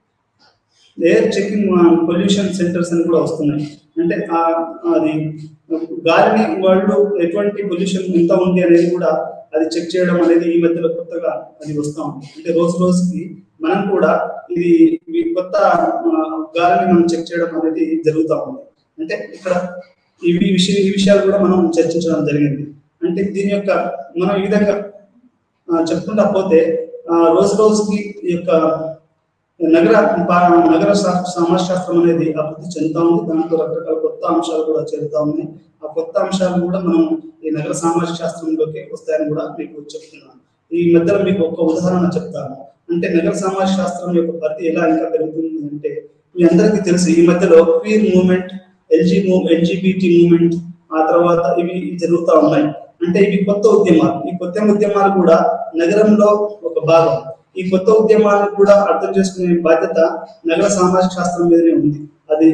[SPEAKER 1] air checking pollution centres అని కూడా వస్తున్నాయి అంటే ఆ అది గాలిని వాళ్ళు ఎటువంటి పొల్యూషన్ ఎంత ఉంది అనేది కూడా అది చెక్ చేయడం అనేది ఈ మధ్యలో కొత్తగా అది వస్తా ఉంది అంటే రోజు రోజుకి మనం కూడా ఇది ఈ కొత్త ఆ, గాలిని మనం చెక్ చేయడం అనేది జరుగుతూ ఉంది అంటే ఇక్కడ ఇవి ఈ విషయ ఈ విషయాలు కూడా మనం చర్చించడం జరిగింది అంటే దీని యొక్క మనం ఈ విధంగా ఆ, చెప్పుకుంటా పోతే ఆ, రోజు రోజుకి ఈ యొక్క నగర పా- నగర శా- సమాజశాస్త్రం అనేది అభివృద్ధి చెందుతా ఉంది దాంట్లో రకరకాల కొత్త అంశాలు కూడా చేరుతా ఉన్నాయి ఆ కొత్త అంశాలు కూడా మనం ఈ నగర సామాజిక శాస్త్రంలోకి వస్తాయని కూడా మీకు చెప్తున్నాను ఈ మధ్యలో మీకు ఒక ఉదాహరణ చెప్తాను అంటే నగర సమాజ శాస్త్రం యొక్క పరిధి ఎలా ఇంకా పెరుగుతుంది అంటే మీ అందరికీ తెలుసు ఈ మధ్యలో queer movement LG move LGBT movement ఆ తర్వాత ఇవి జరుగుతూ ఉన్నాయి అంటే ఇవి కొత్త ఉద్యమాలు ఈ కొత్త ఉద్యమాలు కూడా నగరంలో ఒక భాగం ఈ కొత్త ఉద్యమాలను కూడా అర్థం చేసుకునే బాధ్యత నగర సామాజిక శాస్త్రం మీదనే ఉంది అది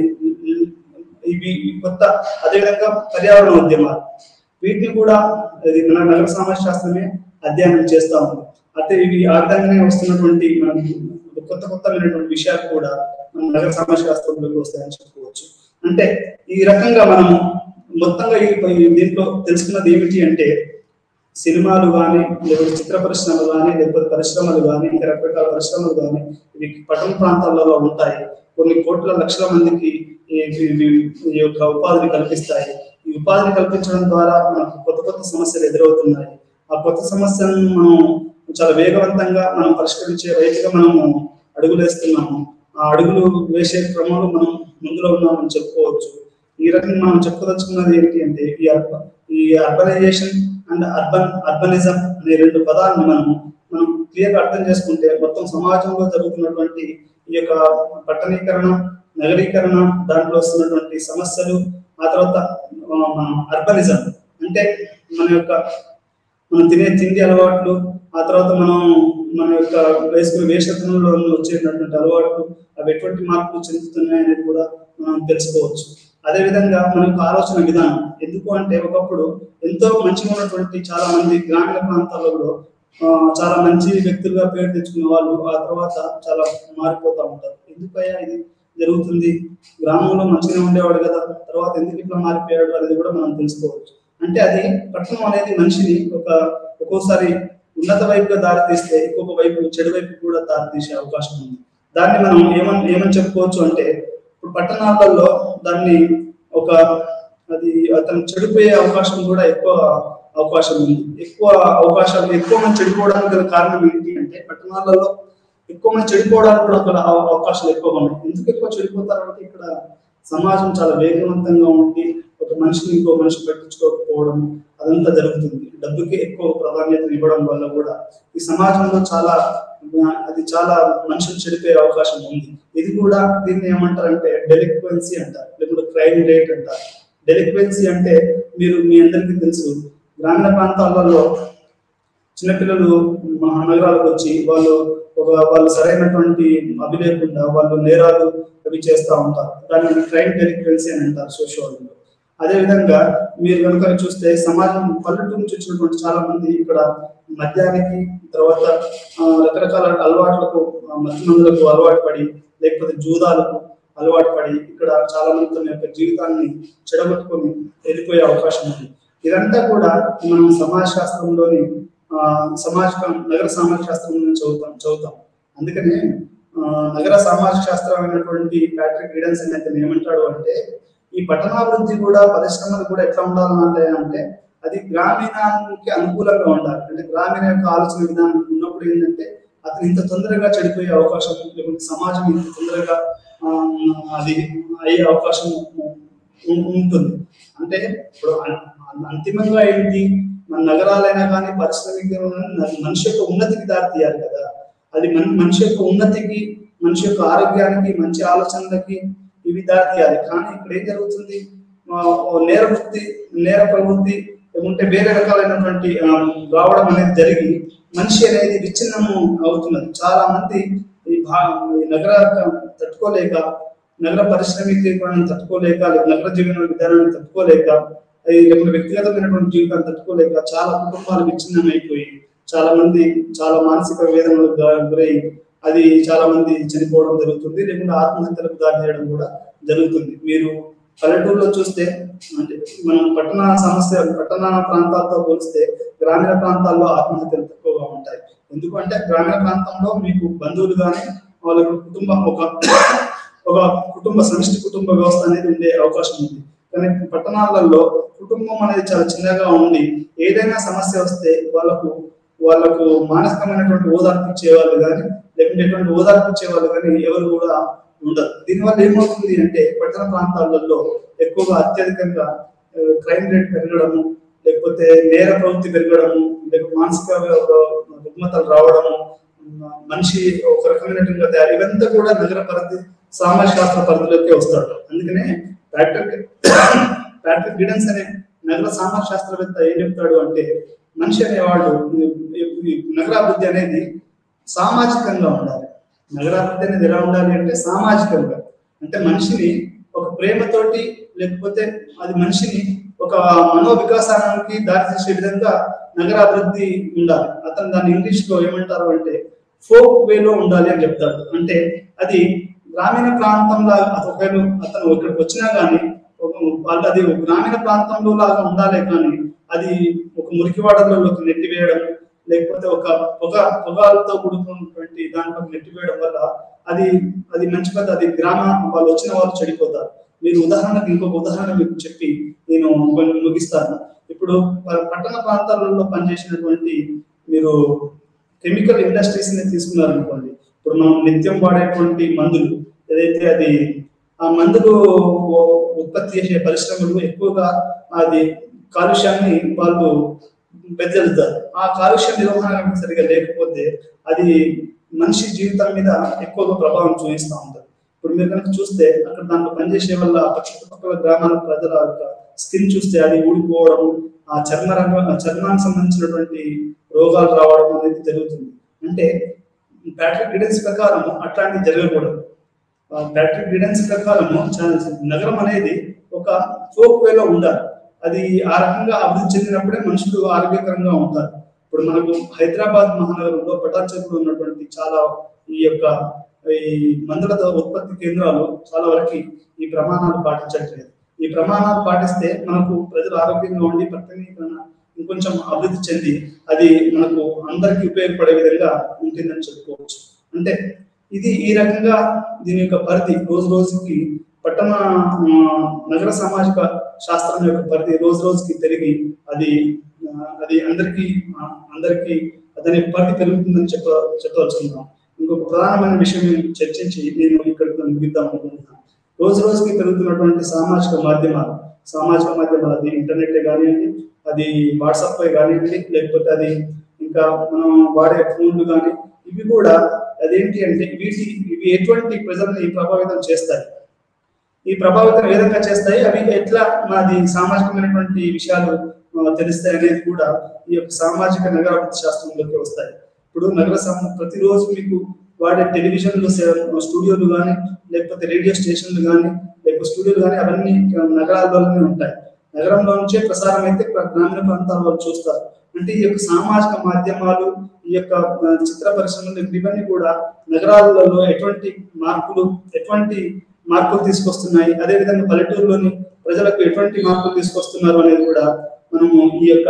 [SPEAKER 1] ఇవి ఈ కొత్త అదేవిధంగా పర్యావరణ ఉద్యమాలు వీటిని కూడా అది మన నగర సమాజ శాస్త్రమే అధ్యయనం చేస్తా ఉంది అయితే ఇవి ఆ విధంగానే వస్తున్నటువంటి మనకి కొత్త కొత్తమైనటువంటి విషయాలు కూడా మన నగర సమాజ శాస్త్రంలోకి వస్తాయని చెప్పుకోవచ్చు అంటే ఈ రకంగా మనము మొత్తంగా ఈ ఈ దీంట్లో తెలుసుకున్నది ఏమిటి అంటే సినిమాలు కానీ లేకపోతే చిత్ర పరిశ్రమలు కానీ లేకపోతే పరిశ్రమలు కానీ ఇంకా రకరకాల పరిశ్రమలు కానీ ఇవి పట్టణ ప్రాంతాలలో ఉంటాయి కొన్ని కోట్ల లక్షల మందికి ఈ ఈ- ఈ- ఈ యొక్క ఉపాధిని కల్పిస్తాయి ఈ ఉపాధిని కల్పించడం ద్వారా మనకు కొత్త కొత్త సమస్యలు ఎదురవుతున్నాయి ఆ కొత్త సమస్యలను మనం చాలా వేగవంతంగా మనం పరిష్కరించే రైతుగా మనము అడుగులు వేస్తున్నాము ఆ అడుగులు వేసే క్రమంలో మనం ముందులో ఉన్నామని చెప్పుకోవచ్చు ఈ రకంగా మనం చెప్పుకోదలుచుకున్నది ఏంటి అంటే ఈ అర్బ ఈ అర్బనైజేషన్ అండ్ అర్బన్ అర్బనిజం అనే రెండు పదాలను మనం మనం క్లియర్గా అర్థం చేసుకుంటే మొత్తం సమాజంలో జరుగుతున్నటువంటి ఈ యొక్క పట్టణీకరణ నగరీకరణ దాంట్లో వస్తున్నటువంటి సమస్యలు ఆ తర్వాత ఆ, మన అర్బనిజం అంటే మన యొక్క మనం తినే తిండి అలవాట్లు ఆ తర్వాత మనం మన యొక్క వేసుకునే వేషధనంలో వచ్చేటటువంటి అలవాట్లు అవి ఎటువంటి మార్పులు చెందుతున్నాయి అనేది కూడా మనం తెలుసుకోవచ్చు అదే విధంగా మన యొక్క ఆలోచన విధానం ఎందుకు అంటే ఒకప్పుడు ఎంతో మంచిగా ఉన్నటువంటి చాలా మంది గ్రామీణ ప్రాంతాలలో ఆ, చాలా మంచి వ్యక్తులుగా పేరు తెచ్చుకున్న వాళ్ళు ఆ తర్వాత చాలా మారిపోతా ఉంటారు ఎందుకయ్యా ఇది జరుగుతుంది గ్రామంలో మంచిగా ఉండేవాడు కదా తర్వాత ఎందుకు ఇట్లా మారిపోయాడు అనేది కూడా మనం తెలుసుకోవచ్చు అంటే అది పట్టణం అనేది మనిషిని ఒక ఒక్కోసారి ఉన్నత వైపుగా దారి తీస్తే ఇంకొక వైపు చెడు వైపు కూడా దారి తీసే అవకాశం ఉంది దాన్ని మనం ఏమని ఏమని చెప్పుకోవచ్చు అంటే ఇప్పుడు పట్టణాలలో దాన్ని ఒక అది అతను చెడిపోయే అవకాశం కూడా ఎక్కువ అవకాశం ఉంది ఎక్కువ అవకాశాలు ఎక్కువ మంది చెడిపోవడానికి గల కారణం ఏంటి అంటే పట్టణాలలో ఎక్కువ మంది చెడిపోవడానికి కూడా గల అవ- అవకాశాలు ఎక్కువ ఉన్నాయి ఎందుకు ఎక్కువ చెడిపోతారు అంటే ఇక్కడ సమాజం చాలా వేగవంతంగా ఉండి ఒక మనిషిని ఇంకో మనిషి పట్టించుకోకపోవడం అదంతా జరుగుతుంది డబ్బుకి ఎక్కువ ప్రాధాన్యత ఇవ్వడం వల్ల కూడా ఈ సమాజంలో చాలా ఆ, అది చాలా మనుషులు చెడిపోయే అవకాశం ఉంది ఇది కూడా దీన్ని ఏమంటారంటే డెలిక్వెన్సీ అంటారు లేకపోతే క్రైమ్ రేట్ అంటారు డెలిక్వెన్సీ అంటే మీరు మీ అందరికీ తెలుసు గ్రామీణ ప్రాంతాలలో చిన్నపిల్లలు మహానగరాలకు వచ్చి వాళ్ళు ఒక వాళ్ళు సరైనటువంటి అవి లేకుండా వాళ్ళు నేరాలు అవి చేస్తూ ఉంటారు దాన్ని క్రైమ్ డెలిక్వెన్సీ అని అంటారు సోషియాలజీలో అదే విధంగా మీరు కనుక చూస్తే సమాజం పల్లెటూరు నుంచి వచ్చినటువంటి చాలా మంది ఇక్కడ మద్యానికి తర్వాత ఆ, రకరకాల అలవాట్లకు ఆ, మత్తు మందులకు అలవాటు పడి లేకపోతే జూదాలకు అలవాటు పడి ఇక్కడ చాలా మంది తమ యొక్క జీవితాన్ని చెడగొట్టుకొని వెళ్ళిపోయే అవకాశం ఉంది ఇదంతా కూడా మనం సమాజ శాస్త్రంలోని ఆ, సమాజ నగర సమాజ శాస్త్రం చదువుతాం చదువుతాం అందుకనే ఆ, నగర సామాజిక శాస్త్రం అయినటువంటి ప్యాట్రిక్ ఈడన్స్ అని అతను ఏమంటాడు అంటే ఈ పట్టణాభివృద్ధి కూడా పరిశ్రమలు కూడా ఎట్లా ఉండాలంటే అంటే అది గ్రామీణానికి అనుకూలంగా ఉండాలి అంటే గ్రామీణ యొక్క ఆలోచన విధానం ఉన్నప్పుడు ఏంటంటే అతను ఇంత తొందరగా చెడిపోయే అవకాశం లేకుంటే సమాజం ఇంత తొందరగా ఆ, అది అయ్యే అవకాశం ఉం- ఉంటుంది అంటే ఇప్పుడు అం- అంతిమంగా ఏంటి మన నగరాలైనా కానీ పారిశ్రామిక మనిషి యొక్క ఉన్నతికి దారి తీయాలి కదా అది మన మనిషి యొక్క ఉన్నతికి మనిషి యొక్క ఆరోగ్యానికి మంచి ఆలోచనలకి ఇవి దారి తీయాలి కానీ ఇక్కడ ఏం జరుగుతుంది ఆ, ఓ నేర వృత్తి నేర ప్రవృత్తి ఉంటే వేరే రకాలైనటువంటి ఆ, రావడం అనేది జరిగి మనిషి అనేది విచ్ఛిన్నము అవుతున్నది చాలా మంది ఈ భా ఈ నగర తట్టుకోలేక నగర పారిశ్రామికీకరణను తట్టుకోలేక లేక నగర జీవన విధానాన్ని తట్టుకోలేక అది లేకపోతే వ్యక్తిగతమైనటువంటి జీవితాన్ని తట్టుకోలేక చాలా కుటుంబాలు విచ్ఛిన్నం అయిపోయి చాలా మంది చాలా మానసిక వేదనలకు గా- గురై అది చాలా మంది చనిపోవడం జరుగుతుంది లేకుంటే ఆత్మహత్యలకు దారి చేయడం కూడా జరుగుతుంది మీరు పల్లెటూరులో చూస్తే అంటే మనం పట్టణ సమస్య పట్టణ ప్రాంతాలతో పోలిస్తే గ్రామీణ ప్రాంతాల్లో ఆత్మహత్యలు తక్కువగా ఉంటాయి ఎందుకంటే గ్రామీణ ప్రాంతంలో మీకు బంధువులు కానీ వాళ్ళ కుటుంబం ఒక ఒక కుటుంబ సమిష్టి కుటుంబ వ్యవస్థ అనేది ఉండే అవకాశం ఉంది కానీ పట్టణాలలో కుటుంబం అనేది చాలా చిన్నగా ఉండి ఏదైనా సమస్య వస్తే వాళ్ళకు వాళ్ళకు మానసికమైనటువంటి ఓదార్పు ఇచ్చేవాళ్ళు కానీ లేకుంటే ఎటువంటి ఓదార్పు ఇచ్చేవాళ్ళు కానీ ఎవరు కూడా ఉండదు దీనివల్ల ఏమవుతుంది అంటే పట్టణ ప్రాంతాలలో ఎక్కువగా అత్యధికంగా క్రైమ్ రేట్ పెరగడము లేకపోతే నేర ప్రవృత్తి పెరగడము లేకపోతే మానసిక రుగ్మతలు రావడము మ- మనిషి ఒక రకమైనటువంటి తయారు ఇవంతా కూడా నగర పరిధి సామాజిక శాస్త్ర పరిధిలోకి వస్తాడు అందుకనే డాక్టర్ డాక్టర్ గిడెన్స్ అనే నగర సామాజిక శాస్త్రవేత్త ఏం చెప్తాడు అంటే మనిషి అనేవాడు ఈ- ఈ నగరాభివృద్ధి అనేది సామాజికంగా ఉండాలి నగరాభివృద్ధి అనేది ఎలా ఉండాలి అంటే సామాజికంగా అంటే మనిషిని ఒక ప్రేమతోటి లేకపోతే అది మనిషిని ఒక మనోవికాసానికి దారితీసే విధంగా నగరాభివృద్ధి ఉండాలి అతను దాన్ని ఇంగ్లీష్ లో ఏమంటారు అంటే ఫోక్ వేలో ఉండాలి అని చెప్తాడు అంటే అది గ్రామీణ ప్రాంతంలో అత- ఒకవేళ అతను ఇక్కడికి వచ్చినా గానీ ఒక- వాళ్ళు అది ఒక గ్రామీణ ప్రాంతంలో లాగా ఉండాలి కానీ అది ఒక మురికివాడలలోకి నెట్టివేయడం లేకపోతే ఒక పొగ పొగాలతో కూడుకున్నటువంటి దాంట్లో నెట్టివేయడం వల్ల అది అది మంచి పద్ధతి అది గ్రామ వాళ్ళు వచ్చిన వాళ్ళు చెడిపోతారు మీరు ఉదాహరణకు ఇంకొక ఉదాహరణ మీకు చెప్పి నేను కొన్ని ముగిస్తాను ఇప్పుడు ప- పట్టణ ప్రాంతాలలో పనిచేసినటువంటి మీరు కెమికల్ ఇండస్ట్రీస్ ని తీసుకున్నారు అనుకోండి ఇప్పుడు మనం నిత్యం వాడేటువంటి మందులు ఏదైతే అది ఆ మందులు ఉత్పత్తి చేసే పరిశ్రమలు ఎక్కువగా అది కాలుష్యాన్ని వాళ్ళు వెదజల్లుతారు ఆ కాలుష్య నిర్వహణ కనుక సరిగా లేకపోతే అది మనిషి జీవితం మీద ఎక్కువగా ప్రభావం చూపిస్తూ ఉంటుంది ఇప్పుడు మీరు కనుక చూస్తే అక్కడ దాంట్లో పనిచేసే వల్ల ఆ చుట్టుపక్కల గ్రామాల ప్రజల యొక్క స్కిన్ చూస్తే అది ఊడిపోవడం ఆ చర్మ రంగ ఆ చర్మానికి సంబంధించినటువంటి రోగాలు రావడం అనేది జరుగుతుంది అంటే ప్యాట్రిక్ గిడెన్స్ ప్రకారం అట్లాంటివి జరగకూడదు ఆ ప్యాట్రిక్ గిడెన్స్ ప్రకారము చ- నగరం అనేది ఒక ఫోక్ వేలో ఉండాలి అది ఆ రకంగా అభివృద్ధి చెందినప్పుడే మనుషులు ఆరోగ్యకరంగా ఉంటారు ఇప్పుడు మనకు హైదరాబాద్ మహానగరంలో పటాచర్లో ఉన్నటువంటి చాలా ఈ యొక్క ఈ మందుల ఉత్పత్తి కేంద్రాలు చాలా వరకు ఈ ప్రమాణాలు పాటించట్లేదు ఈ ప్రమాణాలు పాటిస్తే మనకు ప్రజలు ఆరోగ్యంగా ఉండి ప్రతినిధీకరణ ఇంకొంచెం అభివృద్ధి చెంది అది మనకు అందరికీ ఉపయోగపడే విధంగా ఉంటుందని చెప్పుకోవచ్చు అంటే ఇది ఈ రకంగా దీని యొక్క పరిధి రోజు రోజుకి పట్టణ ఆ, నగర సామాజిక శాస్త్రం యొక్క పరిధి రోజు రోజుకి పెరిగి అది ఆ, అది అందరికీ ఆ, అందరికీ దాని పరిధి పెరుగుతుందని చెప్ప చెప్పవచ్చున్నాం ఇంకొక ప్రధానమైన విషయం నేను చర్చించి నేను ఇక్కడికి ముగిద్దాం అనుకుంటున్నాను రోజు రోజుకి పెరుగుతున్నటువంటి సామాజిక మాధ్యమాలు సామాజిక మాధ్యమాలు అది ఇంటర్నెట్ కానివ్వండి అది వాట్సాప్ కానివ్వండి లేకపోతే అది ఇంకా మనం వాడే ఫోన్లు కానీ ఇవి కూడా అదేంటి అంటే వీటి ఇవి ఎటువంటి ప్రజల్ని ప్రభావితం చేస్తాయి ఈ ప్రభావితం ఏ విధంగా చేస్తాయి అవి ఎట్లా మాది సామాజికమైనటువంటి విషయాలు ఆ, తెలుస్తాయి అనేది కూడా ఈ యొక్క సామాజిక నగరాభివృద్ధి శాస్త్రంలోకి వస్తాయి ఇప్పుడు నగర సమ ప్రతిరోజు మీకు వాడే టెలివిజన్లు సే- స్టూడియోలు కానీ లేకపోతే రేడియో స్టేషన్లు కానీ లేకపోతే స్టూడియోలు కానీ అవన్నీ నగరాల్లోనే ఉంటాయి నగరంలో నుంచే ప్రసారం అయితే ప్ర- గ్రామీణ ప్రాంతాల వాళ్ళు చూస్తారు అంటే ఈ యొక్క సామాజిక మాధ్యమాలు ఈ యొక్క ఆ, చిత్ర పరిశ్రమలు ఇవన్నీ కూడా నగరాలలో ఎటువంటి మార్పులు ఎటువంటి మార్పులు తీసుకొస్తున్నాయి అదే విధంగా పల్లెటూరులోని ప్రజలకు ఎటువంటి మార్పులు తీసుకొస్తున్నారు అనేది కూడా మనము ఈ యొక్క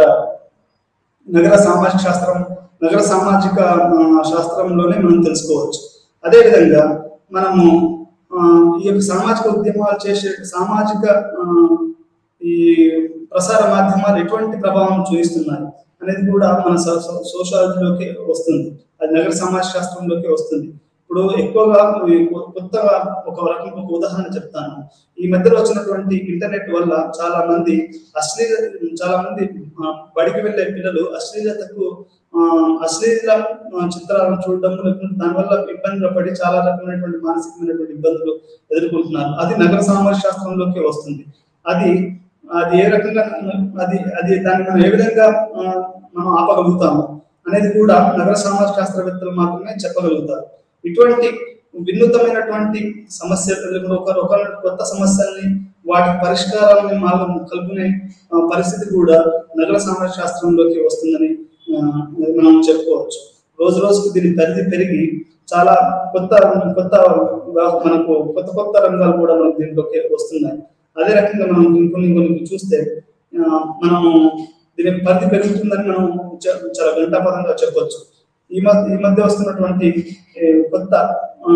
[SPEAKER 1] నగర సామాజిక శాస్త్రం నగర సామాజిక ఆ, శాస్త్రంలోనే మనం తెలుసుకోవచ్చు అదే విధంగా మనము ఆ, ఈ యొక్క సామాజిక ఉద్యమాలు చేసే సామాజిక ఆ, ఈ ప్రసార మాధ్యమాలు ఎటువంటి ప్రభావం చూపిస్తున్నాయి అనేది కూడా మన సోషాలజీలోకి వస్తుంది అది నగర సమాజ శాస్త్రంలోకి వస్తుంది ఇప్పుడు ఎక్కువగా ఈ కొ- కొత్తగా ఒక రకం ఒక ఉదాహరణ చెప్తాను ఈ మధ్యలో వచ్చినటువంటి ఇంటర్నెట్ వల్ల చాలా మంది అశ్లీల చాలా మంది ఆ, బడికి వెళ్ళే పిల్లలు అశ్లీలతకు ఆ, అశ్లీల ఆ, చిత్రాలను చూడడం లేకుంటే దానివల్ల ఇబ్బందులు పడి చాలా రకమైనటువంటి మానసికమైనటువంటి ఇబ్బందులు ఎదుర్కొంటున్నారు అది నగర సామాజిక శాస్త్రంలోకి వస్తుంది అది అది ఏ రకంగా అది అది దాన్ని మనం ఏ విధంగా ఆ, మనం ఆపగలుగుతాము అనేది కూడా నగర సమాజ శాస్త్రవేత్తలు మాత్రమే చెప్పగలుగుతారు ఇటువంటి వినూతమైనటువంటి సమస్యలు లేకుంటే ఒక ఒక కొత్త సమస్యల్ని వాటి పరిష్కారాలని మాకు కలుపుకునే ఆ, పరిస్థితి కూడా నగర సమాజ శాస్త్రంలోకి వస్తుందని ఆ, మనం చెప్పుకోవచ్చు రోజు రోజుకు దీని పరిధి పెరిగి చాలా కొత్త కొత్త మనకు కొత్త కొత్త రంగాలు కూడా మనకు దీంట్లోకి వస్తున్నాయి అదే రకంగా మనం ఇంకొన్ని కొన్ని చూస్తే ఆ, మనము దీని పరిధి పెరుగుతుందని మనం చ- చాలా గంటాపరంగా చెప్పొచ్చు ఈ మధ్య ఈ మధ్య వస్తున్నటువంటి ఏ, కొత్త ఆ,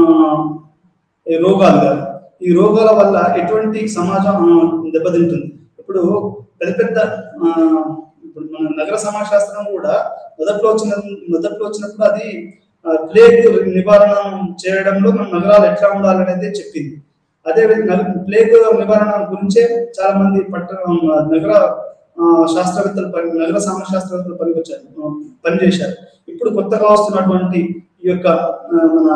[SPEAKER 1] ఈ రోగాలు కానీ ఈ రోగాల వల్ల ఎటువంటి సమాజం ఆ, దెబ్బతింటుంది ఇప్పుడు పెద్ద పెద్ద ఆ, ఇప్పుడు మన నగర సమాజశాస్త్రం కూడా మొదట్లో వచ్చిన మొదట్లో వచ్చినప్పుడు అది ఆ, ప్లేగ్ నివారణ చేయడంలో మన నగరాలు ఎట్లా ఉండాలనేది చెప్పింది అదే విధంగా ప్లేగ్ నివారణ గురించే చాలా మంది పట్టణ నగర ఆ, శాస్త్రవేత్తలు పని నగర సమాజ శాస్త్రవేత్తలు పనికొచ్చారు ఆ, పనిచేశారు ఇప్పుడు కొత్తగా వస్తున్నటువంటి ఈ యొక్క ఆ, మన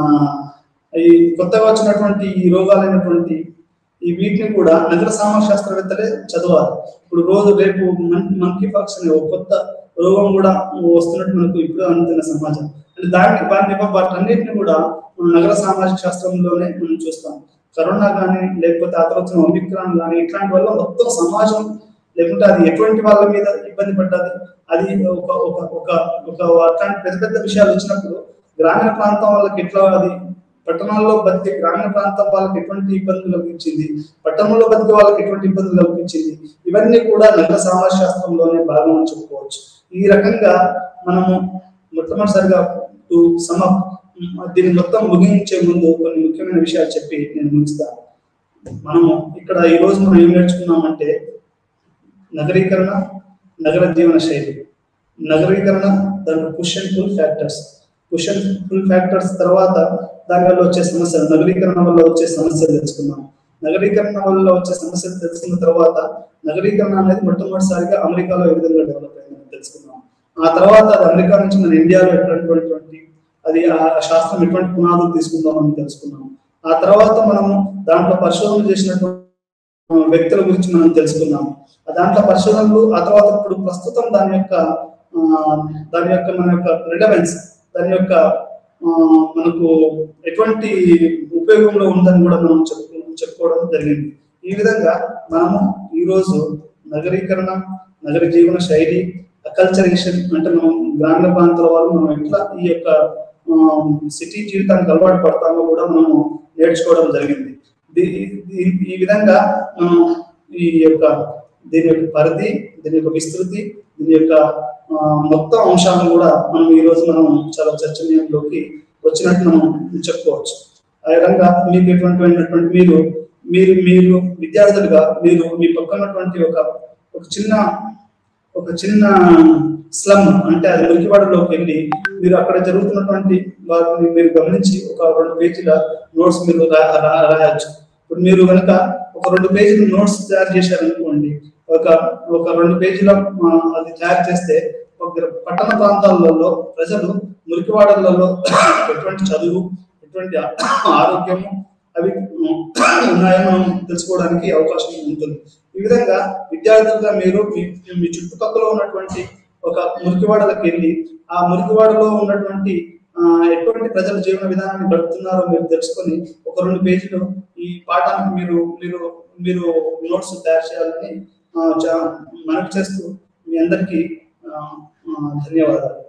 [SPEAKER 1] ఈ కొత్తగా వచ్చినటువంటి ఈ రోగాలైనటువంటి ఈ వీటిని కూడా నగర సమాజ శాస్త్రవేత్తలే చదవాలి ఇప్పుడు రోజు రేపు మంకీ పాక్స్ అనే ఒక కొత్త రోగం కూడా వస్తున్నట్టు మనకు ఇప్పుడు అందుతున్న సమాజం అంటే దాన్ని వాటిని వాటన్నిటిని కూడా మనం నగర సామాజిక శాస్త్రంలోనే మనం చూస్తాం కరోనా కానీ లేకపోతే ఆ తర్వాత వచ్చిన ఒమిక్రాన్ కానీ ఇట్లాంటి వల్ల మొత్తం సమాజం లేకుంటే అది ఎటువంటి వాళ్ళ మీద ఇబ్బంది పడ్డది అది ఒక ఒక ఒక ఒక అట్లాంటి పెద్ద పెద్ద విషయాలు వచ్చినప్పుడు గ్రామీణ ప్రాంతం వాళ్ళకి ఎట్లా అది పట్టణాల్లో బతికే గ్రామీణ ప్రాంతం వాళ్ళకి ఎటువంటి ఇబ్బందులు కల్పించింది పట్టణంలో బతికే వాళ్ళకి ఎటువంటి ఇబ్బందులు కల్పించింది ఇవన్నీ కూడా నగర సమాజ శాస్త్రంలోనే భాగం అని చెప్పుకోవచ్చు ఈ రకంగా మనము మొట్టమొదటిసారిగా టు సమ దీన్ని మొత్తం ముగించే ముందు కొన్ని ముఖ్యమైన విషయాలు చెప్పి నేను ముగిస్తాను మనము ఇక్కడ ఈ రోజు మనం ఏం నేర్చుకున్నామంటే నగరీకరణ నగర జీవన శైలి నగరీకరణ దాంట్లో push and pull factors push and pull factors తర్వాత దాని వల్ల వచ్చే సమస్యలు నగరీకరణ వల్ల వచ్చే సమస్యలు తెలుసుకున్నాం నగరీకరణ వల్ల వచ్చే సమస్యలు తెలుసుకున్న తర్వాత నగరీకరణ అనేది మొట్టమొదటిసారిగా అమెరికాలో ఏ విధంగా డెవలప్ అయిందని తెలుసుకున్నాం ఆ తర్వాత అది అమెరికా నుంచి మన ఇండియాలో ఎటువంటి అది ఆ శాస్త్రం ఎటువంటి పునాదులు తీసుకుందామని తెలుసుకున్నాం ఆ తర్వాత మనము దాంట్లో పరిశోధన చేసినటువంటి ఆ, వ్యక్తుల గురించి మనం తెలుసుకున్నాం ఆ దాంట్లో పరిశోధనలు ఆ తర్వాత ఇప్పుడు ప్రస్తుతం దాని యొక్క ఆ, దాని యొక్క మన యొక్క రిలవెన్స్ దాని యొక్క ఆ, మనకు ఎటువంటి ఉపయోగంలో ఉందని కూడా మనం చెప్పు చెప్పుకోవడం జరిగింది ఈ విధంగా మనము ఈరోజు నగరీకరణ నగర జీవన శైలి అకల్చరేషన్ అంటే మనం గ్రామీణ ప్రాంతాల వాళ్ళు మనం ఎట్లా ఈ యొక్క సిటీ జీవితానికి అలవాటు పడతామో కూడా మనము నేర్చుకోవడం జరిగింది దీ- దీ- ఈ విధంగా మనం ఈ యొక్క దీని యొక్క పరిధి దీని యొక్క విస్తృతి దీని యొక్క ఆ, మొత్తం అంశాలను కూడా మనం ఈ రోజు మనం చాలా చర్చనీయంలోకి వచ్చినట్టు మనం చెప్పుకోవచ్చు ఆ విధంగా మీకు ఎటువంటి మీరు మీరు మీరు విద్యార్థులుగా మీరు మీ పక్కన ఉన్నటువంటి ఒక ఒక చిన్న ఒక చిన్న స్లమ్ అంటే అది మురికివాడలోకి వెళ్ళి మీరు అక్కడ జరుగుతున్నటువంటి వాటిని మీరు గమనించి ఒక రెండు పేజీల నోట్స్ మీరు రా- రా- రాయొచ్చు ఇప్పుడు మీరు కనుక ఒక రెండు పేజీల నోట్స్ తయారు చేశారనుకోండి ఒక ఒక రెండు పేజీల ఆ, అది తయారు చేస్తే ఒక పట్టణ ప్రాంతాలలో ప్రజలు మురికివాడలలో ఎటువంటి చదువు ఎటువంటి ఆరోగ్యము అవి ఉన్నాయో మనం తెలుసుకోవడానికి అవకాశం ఉంటుంది ఈ విధంగా విద్యార్థులుగా మీరు మీ మీ చుట్టుపక్కల ఉన్నటువంటి ఒక మురికివాడలకు వెళ్ళి ఆ మురికివాడలో ఉన్నటువంటి ఆ, ఎటువంటి ప్రజల జీవన విధానాన్ని గడుపుతున్నారో మీరు తెలుసుకొని ఒక రెండు పేజీలు ఈ పాఠానికి మీరు మీరు మీరు నోట్స్ తయారు చేయాలని ఆ, చా- మనవి చేస్తూ మీ అందరికీ ఆ, ఆ, ధన్యవాదాలు